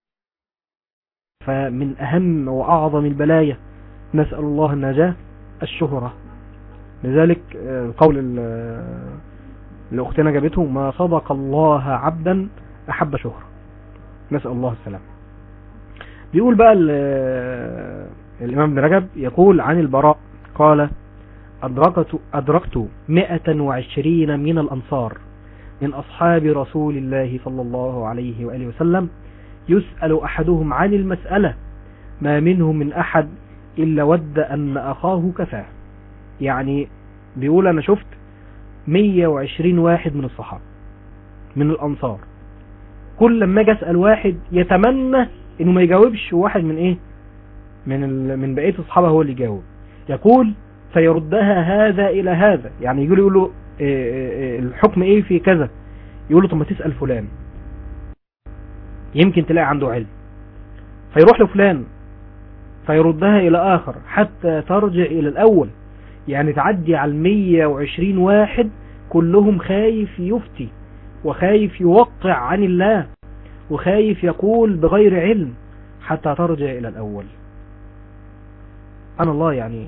فمن أهم وأعظم البلايا نسأل الله النجاة الشهرة لذلك قول اللي أختنا جابته ما صدق الله عبدا أحب شهرة نسأل الله السلام بيقول بقى الإمام بن رجب يقول عن البراء قال أدركت, أدركت مئة وعشرين من الأنصار من أصحاب رسول الله صلى الله عليه وآله وسلم يسأل أحدهم عن المسألة ما منهم من أحد إلا ود أن أخاه كفاه يعني بيقول أنا شفت 120 واحد من الصحابة من الأنصار كل لما اجي اسال واحد يتمنى انه ما يجاوبش واحد من ايه من ال... من بقيه اصحابه هو اللي يجاوب يقول فيردها هذا الى هذا يعني يقول يقول له إيه إيه الحكم ايه في كذا يقول له طب ما تسال فلان يمكن تلاقي عنده علم فيروح لفلان فيردها الى اخر حتى ترجع الى الاول يعني تعدي على 120 واحد كلهم خايف يفتي وخايف يوقع عن الله وخايف يقول بغير علم حتى ترجع إلى الأول أنا الله يعني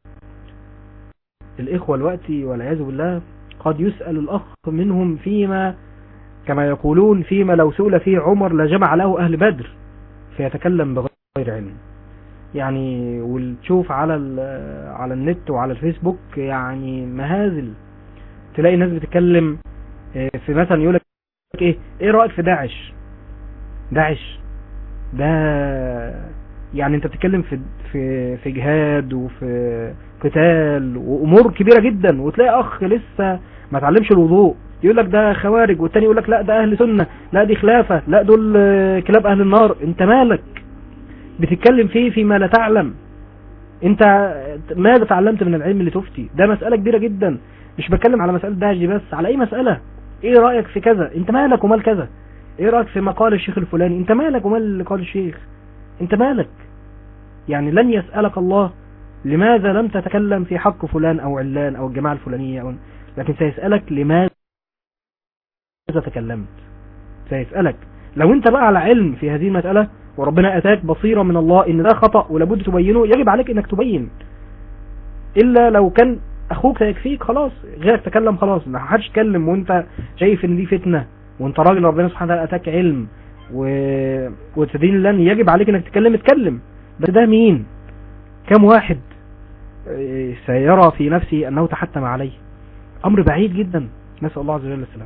الإخوة الوقت والعياذ بالله قد يسأل الأخ منهم فيما كما يقولون فيما لو سئل فيه عمر لجمع له أهل بدر فيتكلم بغير علم يعني وتشوف على على النت وعلى الفيسبوك يعني مهازل تلاقي ناس بتتكلم في مثلا يقول لك ايه ايه رايك في داعش داعش ده يعني انت بتتكلم في في في جهاد وفي قتال وامور كبيره جدا وتلاقي اخ لسه ما اتعلمش الوضوء يقول لك ده خوارج والتاني يقول لك لا ده اهل سنه لا دي خلافه لا دول كلاب اهل النار انت مالك بتتكلم فيه فيما لا تعلم انت ماذا تعلمت من العلم اللي تفتي ده مساله كبيره جدا مش بتكلم على مساله داعش دي بس على اي مساله ايه رأيك في كذا انت مالك ومال كذا ايه رأيك في مقال الشيخ الفلاني انت مالك ومال اللي قال الشيخ انت مالك يعني لن يسألك الله لماذا لم تتكلم في حق فلان او علان او الجماعة الفلانية أو لكن سيسألك لماذا تكلمت سيسألك لو انت بقى على علم في هذه المسألة وربنا اتاك بصيرة من الله ان ده خطأ ولابد تبينه يجب عليك انك تبين الا لو كان اخوك هيكفيك خلاص غيرك تكلم خلاص ما حدش يتكلم وانت شايف ان دي فتنة وانت راجل ربنا سبحانه وتعالى اتاك علم و... وتدين لن يجب عليك انك تتكلم اتكلم بس ده مين كم واحد سيرى في نفسه انه تحتم عليه امر بعيد جدا نسأل الله عز وجل السلام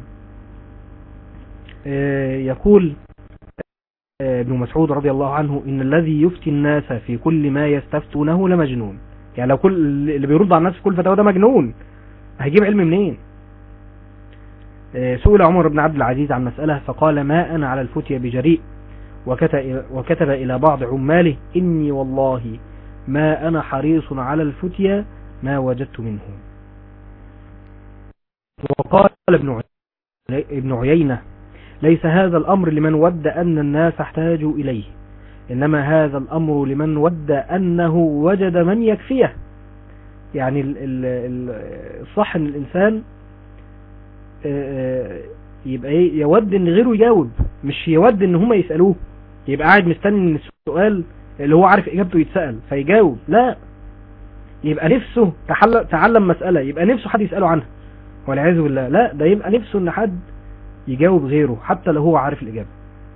يقول ابن مسعود رضي الله عنه ان الذي يفتي الناس في كل ما يستفتونه لمجنون يعني لو كل اللي بيرد على الناس في كل فتاوى ده مجنون هيجيب علم منين سئل عمر بن عبد العزيز عن مسألة فقال ما أنا على الفتية بجريء وكتب, وكتب إلى بعض عماله إني والله ما أنا حريص على الفتية ما وجدت منه وقال ابن ابن عيينة ليس هذا الأمر لمن ود أن الناس احتاجوا إليه إنما هذا الأمر لمن ود أنه وجد من يكفيه يعني ال- ال- ال- الصح ان الانسان آه، آه، يبقى ايه يود ان غيره يجاوب مش يود ان هما يسألوه يبقى قاعد مستني ان السؤال اللي هو عارف اجابته يتسأل فيجاوب لا يبقى نفسه تحل- تعلم مسألة يبقى نفسه حد يسأله عنها والعياذ بالله لا ده يبقى نفسه ان حد يجاوب غيره حتى لو هو عارف الإجابة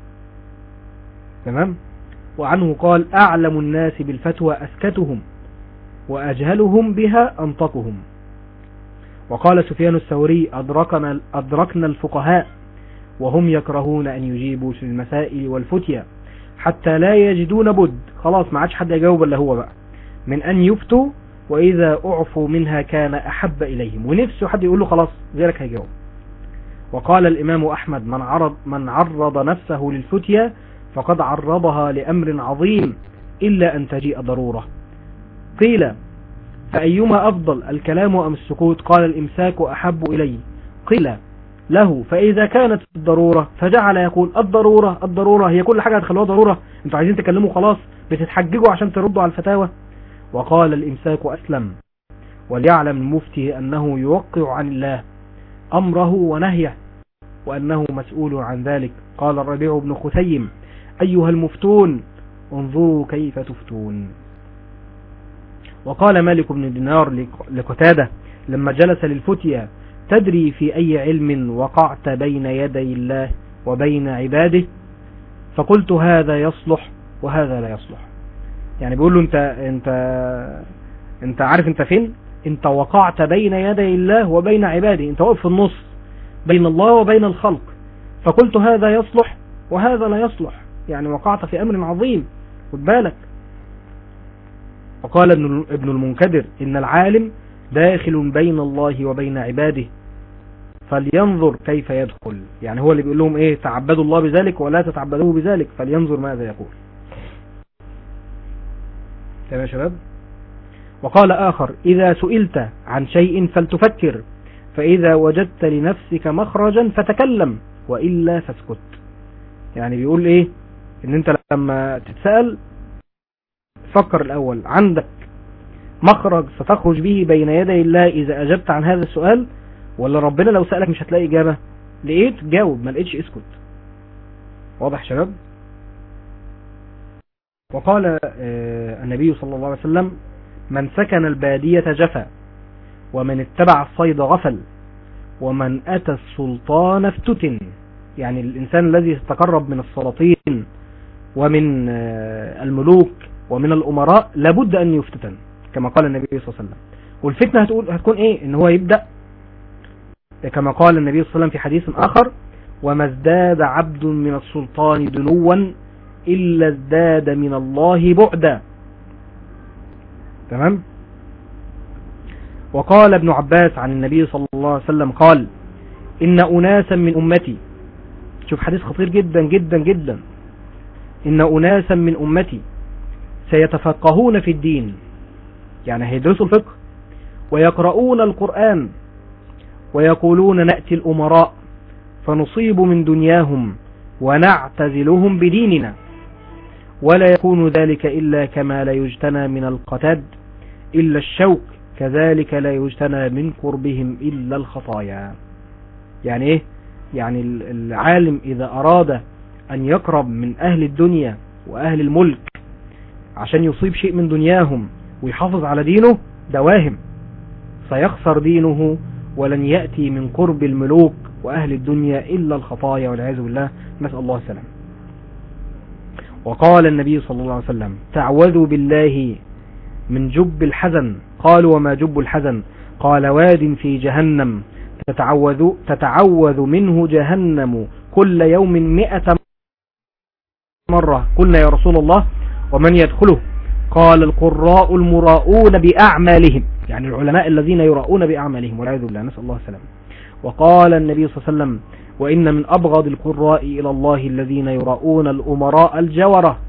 تمام وعنه قال أعلم الناس بالفتوى أسكتهم وأجهلهم بها أنطقهم وقال سفيان الثوري أدركنا, أدركنا الفقهاء وهم يكرهون أن يجيبوا في المسائل والفتيا حتى لا يجدون بد خلاص ما عادش حد يجاوب الا هو بقى من أن يفتوا وإذا أعفوا منها كان أحب إليهم ونفسه حد يقول له خلاص غيرك هيجاوب وقال الإمام أحمد من عرض, من عرض نفسه للفتيا فقد عرضها لأمر عظيم إلا أن تجيء ضرورة قيل فأيما أفضل الكلام أم السكوت قال الإمساك أحب إلي قيل له فإذا كانت الضرورة فجعل يقول الضرورة الضرورة هي كل حاجة هتخلوها ضرورة انتوا عايزين تكلموا خلاص بتتحججوا عشان تردوا على الفتاوى وقال الإمساك أسلم وليعلم المفتي أنه يوقع عن الله أمره ونهيه وأنه مسؤول عن ذلك قال الربيع بن خثيم أيها المفتون انظروا كيف تفتون وقال مالك بن دينار لقتادة لما جلس للفتية تدري في أي علم وقعت بين يدي الله وبين عباده فقلت هذا يصلح وهذا لا يصلح يعني بيقول له انت انت انت عارف انت فين انت وقعت بين يدي الله وبين عباده انت واقف في النص بين الله وبين الخلق فقلت هذا يصلح وهذا لا يصلح يعني وقعت في امر عظيم خد بالك وقال ابن ابن المنكدر ان العالم داخل بين الله وبين عباده فلينظر كيف يدخل يعني هو اللي بيقول لهم ايه تعبدوا الله بذلك ولا تتعبدوه بذلك فلينظر ماذا يقول تمام يا شباب وقال آخر إذا سئلت عن شيء فلتفكر فإذا وجدت لنفسك مخرجا فتكلم وإلا فاسكت يعني بيقول إيه إن أنت لما تتسأل فكر الأول عندك مخرج ستخرج به بين يدي الله إذا أجبت عن هذا السؤال ولا ربنا لو سألك مش هتلاقي إجابة لقيت جاوب ما لقيتش اسكت واضح شباب وقال النبي صلى الله عليه وسلم من سكن البادية جفا ومن اتبع الصيد غفل ومن أتى السلطان افتتن يعني الإنسان الذي يتقرب من السلاطين ومن الملوك ومن الأمراء لابد أن يفتتن كما قال النبي صلى الله عليه وسلم والفتنة هتقول هتكون إيه إن هو يبدأ كما قال النبي صلى الله عليه وسلم في حديث آخر وما ازداد عبد من السلطان دنوا إلا ازداد من الله بعدا تمام وقال ابن عباس عن النبي صلى الله عليه وسلم قال إن أناسا من أمتي شوف حديث خطير جدا جدا جدا إن أناسا من أمتي سيتفقهون في الدين يعني هيدرسوا الفقه ويقرؤون القرآن ويقولون نأتي الأمراء فنصيب من دنياهم ونعتزلهم بديننا ولا يكون ذلك إلا كما لا يجتنى من القتاد إلا الشوك كذلك لا يجتنى من قربهم إلا الخطايا يعني إيه يعني العالم إذا أراد أن يقرب من أهل الدنيا وأهل الملك عشان يصيب شيء من دنياهم ويحافظ على دينه دواهم سيخسر دينه ولن يأتي من قرب الملوك وأهل الدنيا إلا الخطايا والعياذ بالله نسأل الله السلام وقال النبي صلى الله عليه وسلم تعوذوا بالله من جب الحزن قالوا وما جب الحزن قال واد في جهنم تتعوذ, تتعوذ منه جهنم كل يوم مئة مرة قلنا يا رسول الله ومن يدخله قال القراء المراؤون بأعمالهم يعني العلماء الذين يراؤون بأعمالهم والعياذ بالله نسأل الله السلام وقال النبي صلى الله عليه وسلم وإن من أبغض القراء إلى الله الذين يراؤون الأمراء الجورة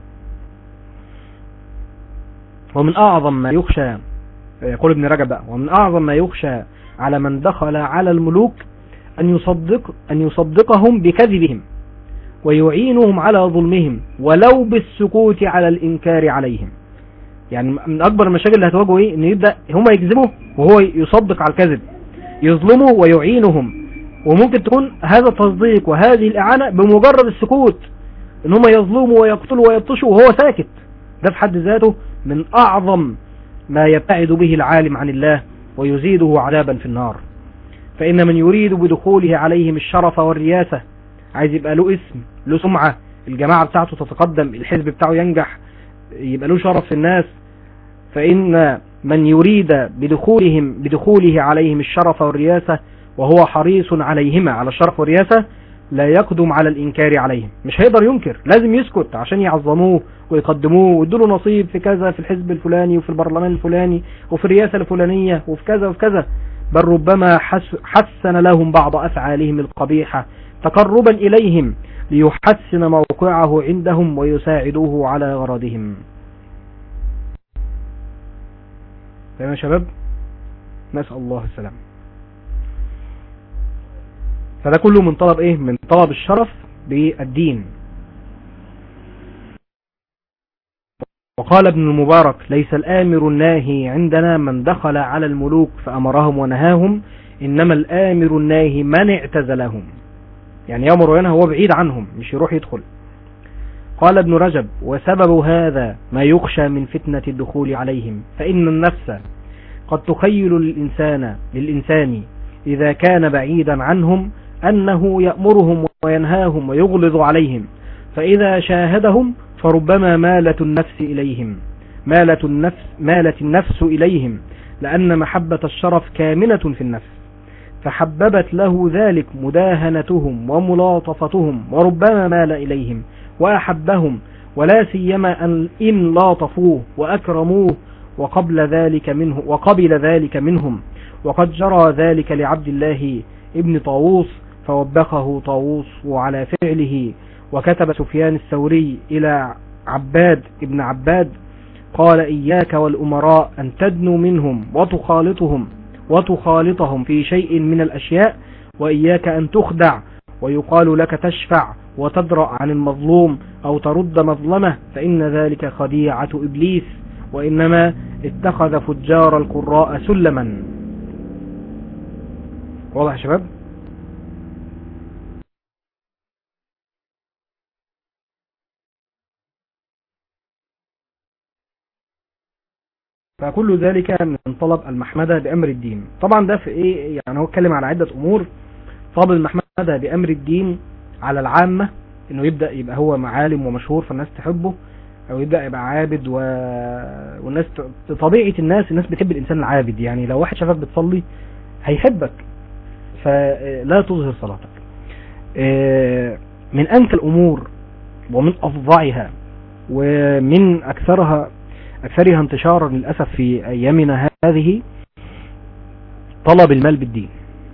ومن أعظم ما يخشى يقول ابن رجب بقى ومن أعظم ما يخشى على من دخل على الملوك أن يصدق أن يصدقهم بكذبهم ويعينهم على ظلمهم ولو بالسكوت على الإنكار عليهم يعني من أكبر المشاكل اللي هتواجهه إيه إن يبدأ هم يكذبوا وهو يصدق على الكذب يظلموا ويعينهم وممكن تكون هذا التصديق وهذه الإعانة بمجرد السكوت إن هم يظلموا ويقتلوا ويبطشوا وهو ساكت ده في حد ذاته من أعظم ما يبتعد به العالم عن الله ويزيده عذابا في النار فإن من يريد بدخوله عليهم الشرف والرياسة عايز يبقى له اسم له سمعة الجماعة بتاعته تتقدم الحزب بتاعه ينجح يبقى له شرف في الناس فإن من يريد بدخولهم بدخوله عليهم الشرف والرياسة وهو حريص عليهما على الشرف والرياسة لا يقدم على الإنكار عليهم مش هيقدر ينكر لازم يسكت عشان يعظموه ويقدموه ويدوا له نصيب في كذا في الحزب الفلاني وفي البرلمان الفلاني وفي الرئاسة الفلانية وفي كذا وفي كذا بل ربما حس حسن لهم بعض أفعالهم القبيحة تقربا إليهم ليحسن موقعه عندهم ويساعدوه على غرضهم تمام يا شباب نسأل الله السلام فده كله من طلب ايه من طلب الشرف بالدين وقال ابن المبارك ليس الآمر الناهي عندنا من دخل على الملوك فأمرهم ونهاهم إنما الآمر الناهي من اعتزلهم يعني يأمر هنا هو بعيد عنهم مش يروح يدخل قال ابن رجب وسبب هذا ما يخشى من فتنة الدخول عليهم فإن النفس قد تخيل للإنسان للإنسان إذا كان بعيدا عنهم أنه يأمرهم وينهاهم ويغلظ عليهم فإذا شاهدهم فربما مالت النفس إليهم مالت النفس, مالت النفس إليهم لأن محبة الشرف كامنة في النفس فحببت له ذلك مداهنتهم وملاطفتهم وربما مال إليهم وأحبهم ولا سيما أن إن لاطفوه وأكرموه وقبل ذلك منه وقبل ذلك منهم وقد جرى ذلك لعبد الله ابن طاووس فوبخه طاووس على فعله وكتب سفيان الثوري إلى عباد ابن عباد قال إياك والأمراء أن تدنوا منهم وتخالطهم وتخالطهم في شيء من الأشياء وإياك أن تخدع ويقال لك تشفع وتدرأ عن المظلوم أو ترد مظلمة فإن ذلك خديعة إبليس وإنما اتخذ فجار القراء سلما واضح يا شباب فكل ذلك من طلب المحمدة بأمر الدين طبعا ده في ايه يعني هو اتكلم على عدة امور طلب المحمدة بأمر الدين على العامة انه يبدأ يبقى هو معالم ومشهور فالناس تحبه او يبدأ يبقى عابد و... والناس ت- طبيعة الناس الناس بتحب الانسان العابد يعني لو واحد شافك بتصلي هيحبك فلا تظهر صلاتك آه، من انكى الامور ومن افظعها ومن اكثرها أكثرها انتشارا للأسف في أيامنا هذه طلب المال بالدين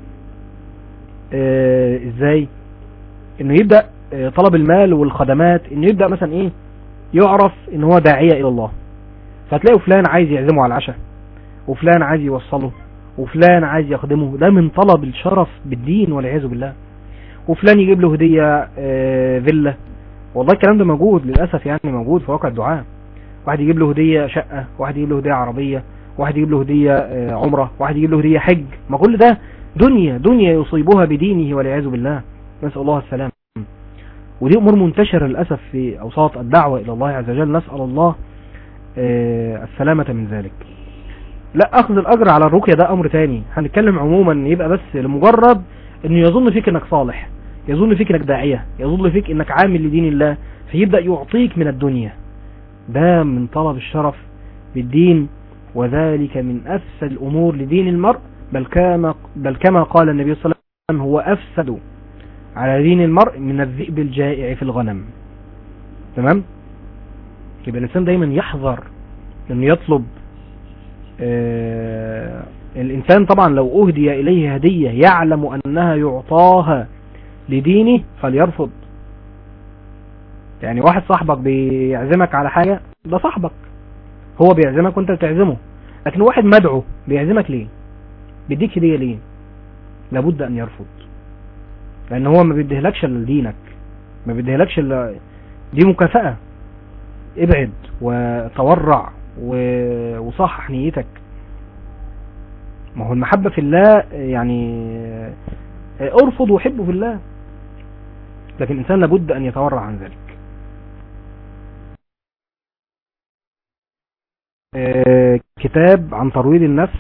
آه ازاي انه يبدأ آه طلب المال والخدمات انه يبدأ مثلا ايه يعرف ان هو داعية الى الله فتلاقوا فلان عايز يعزمه على العشاء وفلان عايز يوصله وفلان عايز يخدمه ده من طلب الشرف بالدين والعياذ بالله وفلان يجيب له هدية آه فيلا والله الكلام ده موجود للأسف يعني موجود في واقع الدعاء واحد يجيب له هدية شقة واحد يجيب له هدية عربية واحد يجيب له هدية آه، عمرة واحد يجيب له هدية حج ما كل ده دنيا دنيا يصيبها بدينه والعياذ بالله نسأل الله السلام ودي أمور منتشرة للأسف في أوساط الدعوة إلى الله عز وجل نسأل الله آه، السلامة من ذلك لا أخذ الأجر على الرقية ده أمر تاني هنتكلم عموما يبقى بس لمجرد أنه يظن فيك أنك صالح يظن فيك أنك داعية يظن فيك أنك عامل لدين الله فيبدأ يعطيك من الدنيا ده من طلب الشرف بالدين وذلك من أفسد الأمور لدين المرء بل كما, بل كما قال النبي صلى الله عليه وسلم هو أفسد على دين المرء من الذئب الجائع في الغنم تمام يبقى الإنسان دايما يحذر أنه يطلب آه الإنسان طبعا لو أهدي إليه هدية يعلم أنها يعطاها لدينه فليرفض يعني واحد صاحبك بيعزمك على حاجة ده صاحبك هو بيعزمك وانت بتعزمه لكن واحد مدعو بيعزمك ليه بيديك هدية ليه لابد ان يرفض لان هو ما بيديهلكش الا لدينك ما بيديهالكش الا دي مكافأة ابعد وتورع و- وصحح نيتك ما هو المحبة في الله يعني ارفض وحبه في الله لكن الإنسان لابد أن يتورع عن ذلك آه، كتاب عن ترويض النفس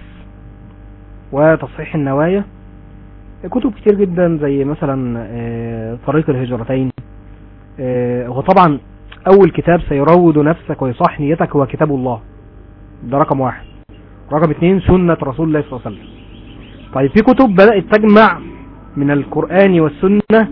وتصحيح النوايا كتب كتير جدا زي مثلا آه، طريق الهجرتين آه، وطبعا أول كتاب سيروض نفسك ويصحح نيتك هو كتاب الله ده رقم واحد رقم اتنين سنة رسول الله صلى الله عليه وسلم طيب في كتب بدأت تجمع من القرآن والسنة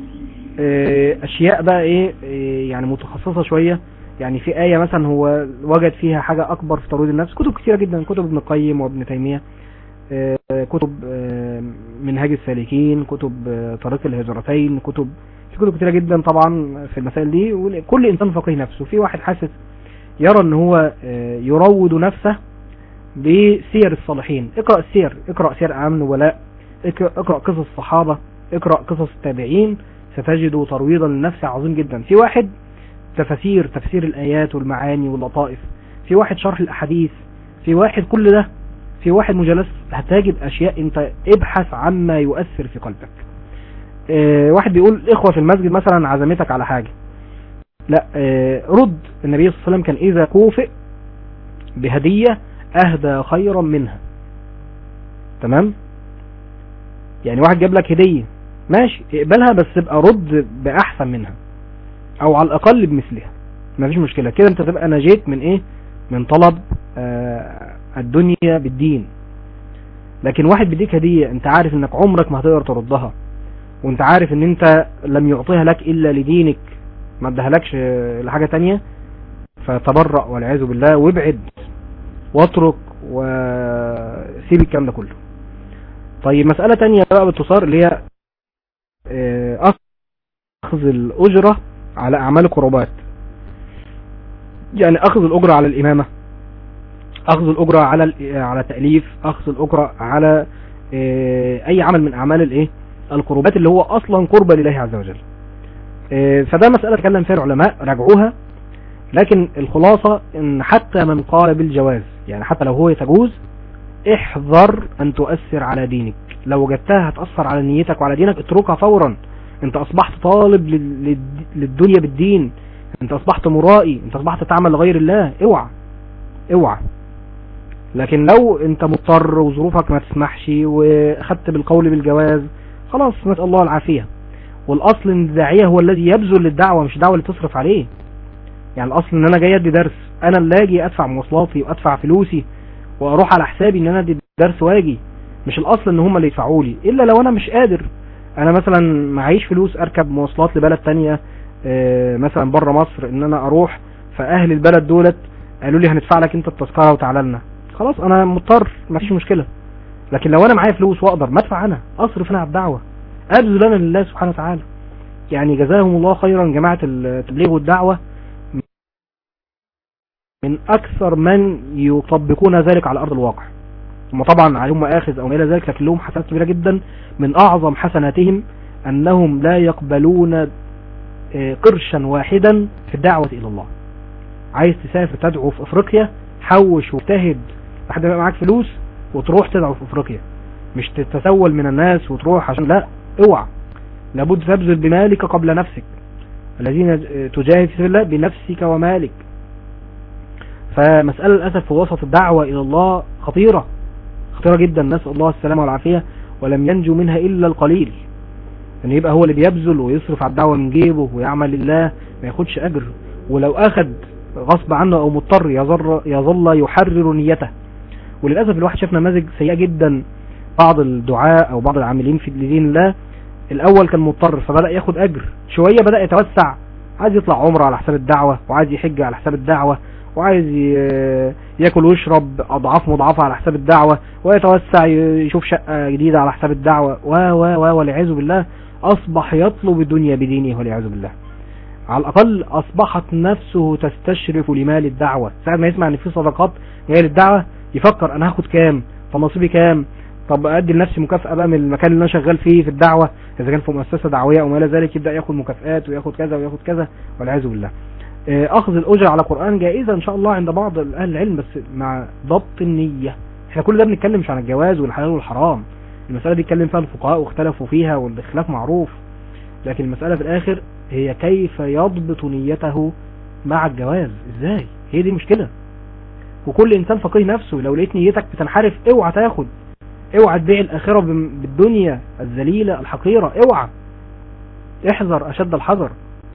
آه، أشياء بقى إيه آه، يعني متخصصة شوية يعني في آية مثلا هو وجد فيها حاجة أكبر في ترويض النفس كتب كتيرة جدا كتب ابن القيم وابن تيمية آه، كتب آه، منهاج السالكين كتب آه، طريق الهجرتين كتب في كتب كتيرة جدا طبعا في المسائل دي وكل إنسان فقيه نفسه في واحد حاسس يرى ان هو آه، يروض نفسه بسير الصالحين اقرأ السير اقرأ سير أعلام النبلاء اقرأ اقرأ قصص الصحابة اقرأ قصص التابعين ستجد ترويضا للنفس عظيم جدا في واحد تفسير تفسير الآيات والمعاني واللطائف في واحد شرح الأحاديث في واحد كل ده في واحد مجلس هتجد أشياء انت ابحث عما يؤثر في قلبك اه واحد بيقول إخوة في المسجد مثلا عزمتك على حاجة لا اه رد النبي صلى الله عليه وسلم كان إذا كوفئ بهدية أهدى خيرا منها تمام يعني واحد جاب لك هدية ماشي اقبلها بس تبقى رد بأحسن منها او على الاقل بمثلها مفيش مشكلة كده انت تبقى نجيت من ايه من طلب آه الدنيا بالدين لكن واحد بيديك هدية انت عارف انك عمرك ما هتقدر تردها وانت عارف ان انت لم يعطيها لك الا لدينك ما ادهلكش آه، لحاجة تانية فتبرأ والعياذ بالله وابعد واترك وسيب الكلام ده كله طيب مسألة تانية بقى باتصار اللي هي آه، اخذ الاجرة على اعمال القربات يعني اخذ الاجرة على الامامة اخذ الاجرة على ال- على التأليف اخذ الاجرة على آه، اي عمل من اعمال الايه القربات اللي هو اصلا قربة لله عز وجل آه، فده مسألة تكلم فيها العلماء راجعوها لكن الخلاصة ان حتى من قال بالجواز يعني حتى لو هو تجوز احذر ان تؤثر على دينك لو وجدتها هتأثر على نيتك وعلى دينك اتركها فورا انت اصبحت طالب لل- لل- للدنيا بالدين انت اصبحت مرائي انت اصبحت تعمل لغير الله اوعى اوعى لكن لو انت مضطر وظروفك ما تسمحش واخدت بالقول بالجواز خلاص نسأل الله العافية والاصل ان الداعية هو الذي يبذل للدعوة مش دعوة اللي تصرف عليه يعني الاصل ان انا جاي ادي درس انا اللي اجي ادفع مواصلاتي وادفع فلوسي واروح على حسابي ان انا ادي درس واجي مش الاصل ان هم اللي يدفعوا لي الا لو انا مش قادر انا مثلا معيش فلوس اركب مواصلات لبلد تانية آه، مثلا بره مصر ان انا اروح فاهل البلد دولت قالوا لي هندفع لك انت التذكره وتعالى لنا خلاص انا مضطر ما فيش مشكله لكن لو انا معايا فلوس واقدر ما ادفع انا اصرف انا على الدعوه ابذل انا لله سبحانه وتعالى يعني جزاهم الله خيرا جماعه التبليغ والدعوه من اكثر من يطبقون ذلك على ارض الواقع هم طبعا عليهم مآخذ او ما الى ذلك لكن لهم حسنات كبيره جدا من اعظم حسناتهم انهم لا يقبلون آه، قرشا واحدا في الدعوة الى الله عايز تسافر تدعو في افريقيا حوش واجتهد لحد ما يبقى معاك فلوس وتروح تدعو في افريقيا مش تتسول من الناس وتروح عشان لا اوعى لابد تبذل بمالك قبل نفسك الذين آه، تجاهد في سبيل الله بنفسك ومالك فمسألة للأسف في وسط الدعوة إلى الله خطيرة خطيرة جدا نسأل الله السلامة والعافية ولم ينجو منها إلا القليل ان يبقى هو اللي بيبذل ويصرف على الدعوة من جيبه ويعمل لله ما ياخدش اجر ولو اخد غصب عنه او مضطر يظل, يظل يحرر نيته وللأسف الواحد شاف نماذج سيئة جدا بعض الدعاء او بعض العاملين في دين الله الاول كان مضطر فبدأ ياخد اجر شوية بدأ يتوسع عايز يطلع عمره على حساب الدعوة وعايز يحج على حساب الدعوة وعايز ي- ياكل ويشرب اضعاف مضاعفة على حساب الدعوة ويتوسع ي- يشوف شقة جديدة على حساب الدعوة و و و والعياذ بالله اصبح يطلب الدنيا بدينه والعياذ بالله على الاقل اصبحت نفسه تستشرف لمال الدعوة ساعة ما يسمع ان في صدقات جايه للدعوة يفكر انا هاخد كام طب نصيبي كام طب ادي لنفسي مكافأة بقى من المكان اللي انا شغال فيه في الدعوة اذا كان في مؤسسه دعويه او ما الى ذلك يبدا ياخد مكافآت وياخد كذا وياخد كذا والعياذ بالله آه، اخذ الاجره على قران جائزه ان شاء الله عند بعض اهل العلم بس مع ضبط النيه احنا كل ده بنتكلم مش عن الجواز والحلال والحرام المساله دي اتكلم فيها الفقهاء واختلفوا فيها والخلاف معروف لكن المساله في الاخر هي كيف يضبط نيته مع الجواز ازاي هي دي المشكله وكل انسان فقيه نفسه لو لقيت نيتك بتنحرف اوعى تاخد اوعى تبيع الاخره بم- بالدنيا الذليله الحقيره اوعى احذر اشد الحذر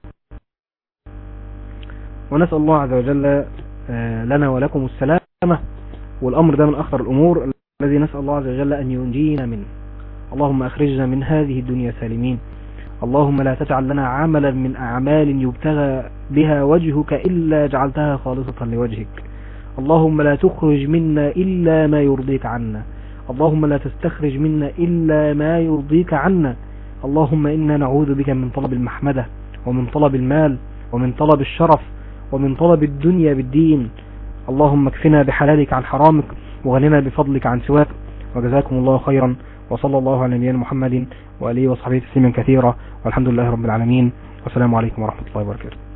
ونسال الله عز وجل آه، لنا ولكم السلامه والامر ده من اخطر الامور الذي نسال الله عز وجل ان ينجينا منه اللهم اخرجنا من هذه الدنيا سالمين اللهم لا تجعل لنا عملا من اعمال يبتغى بها وجهك الا جعلتها خالصه لوجهك اللهم لا تخرج منا إلا ما يرضيك عنا اللهم لا تستخرج منا إلا ما يرضيك عنا اللهم إنا نعوذ بك من طلب المحمدة ومن طلب المال ومن طلب الشرف ومن طلب الدنيا بالدين اللهم اكفنا بحلالك عن حرامك وغننا بفضلك عن سواك وجزاكم الله خيرا وصلى الله على نبينا محمد وآله وصحبه تسليما كثيرا والحمد لله رب العالمين والسلام عليكم ورحمة الله وبركاته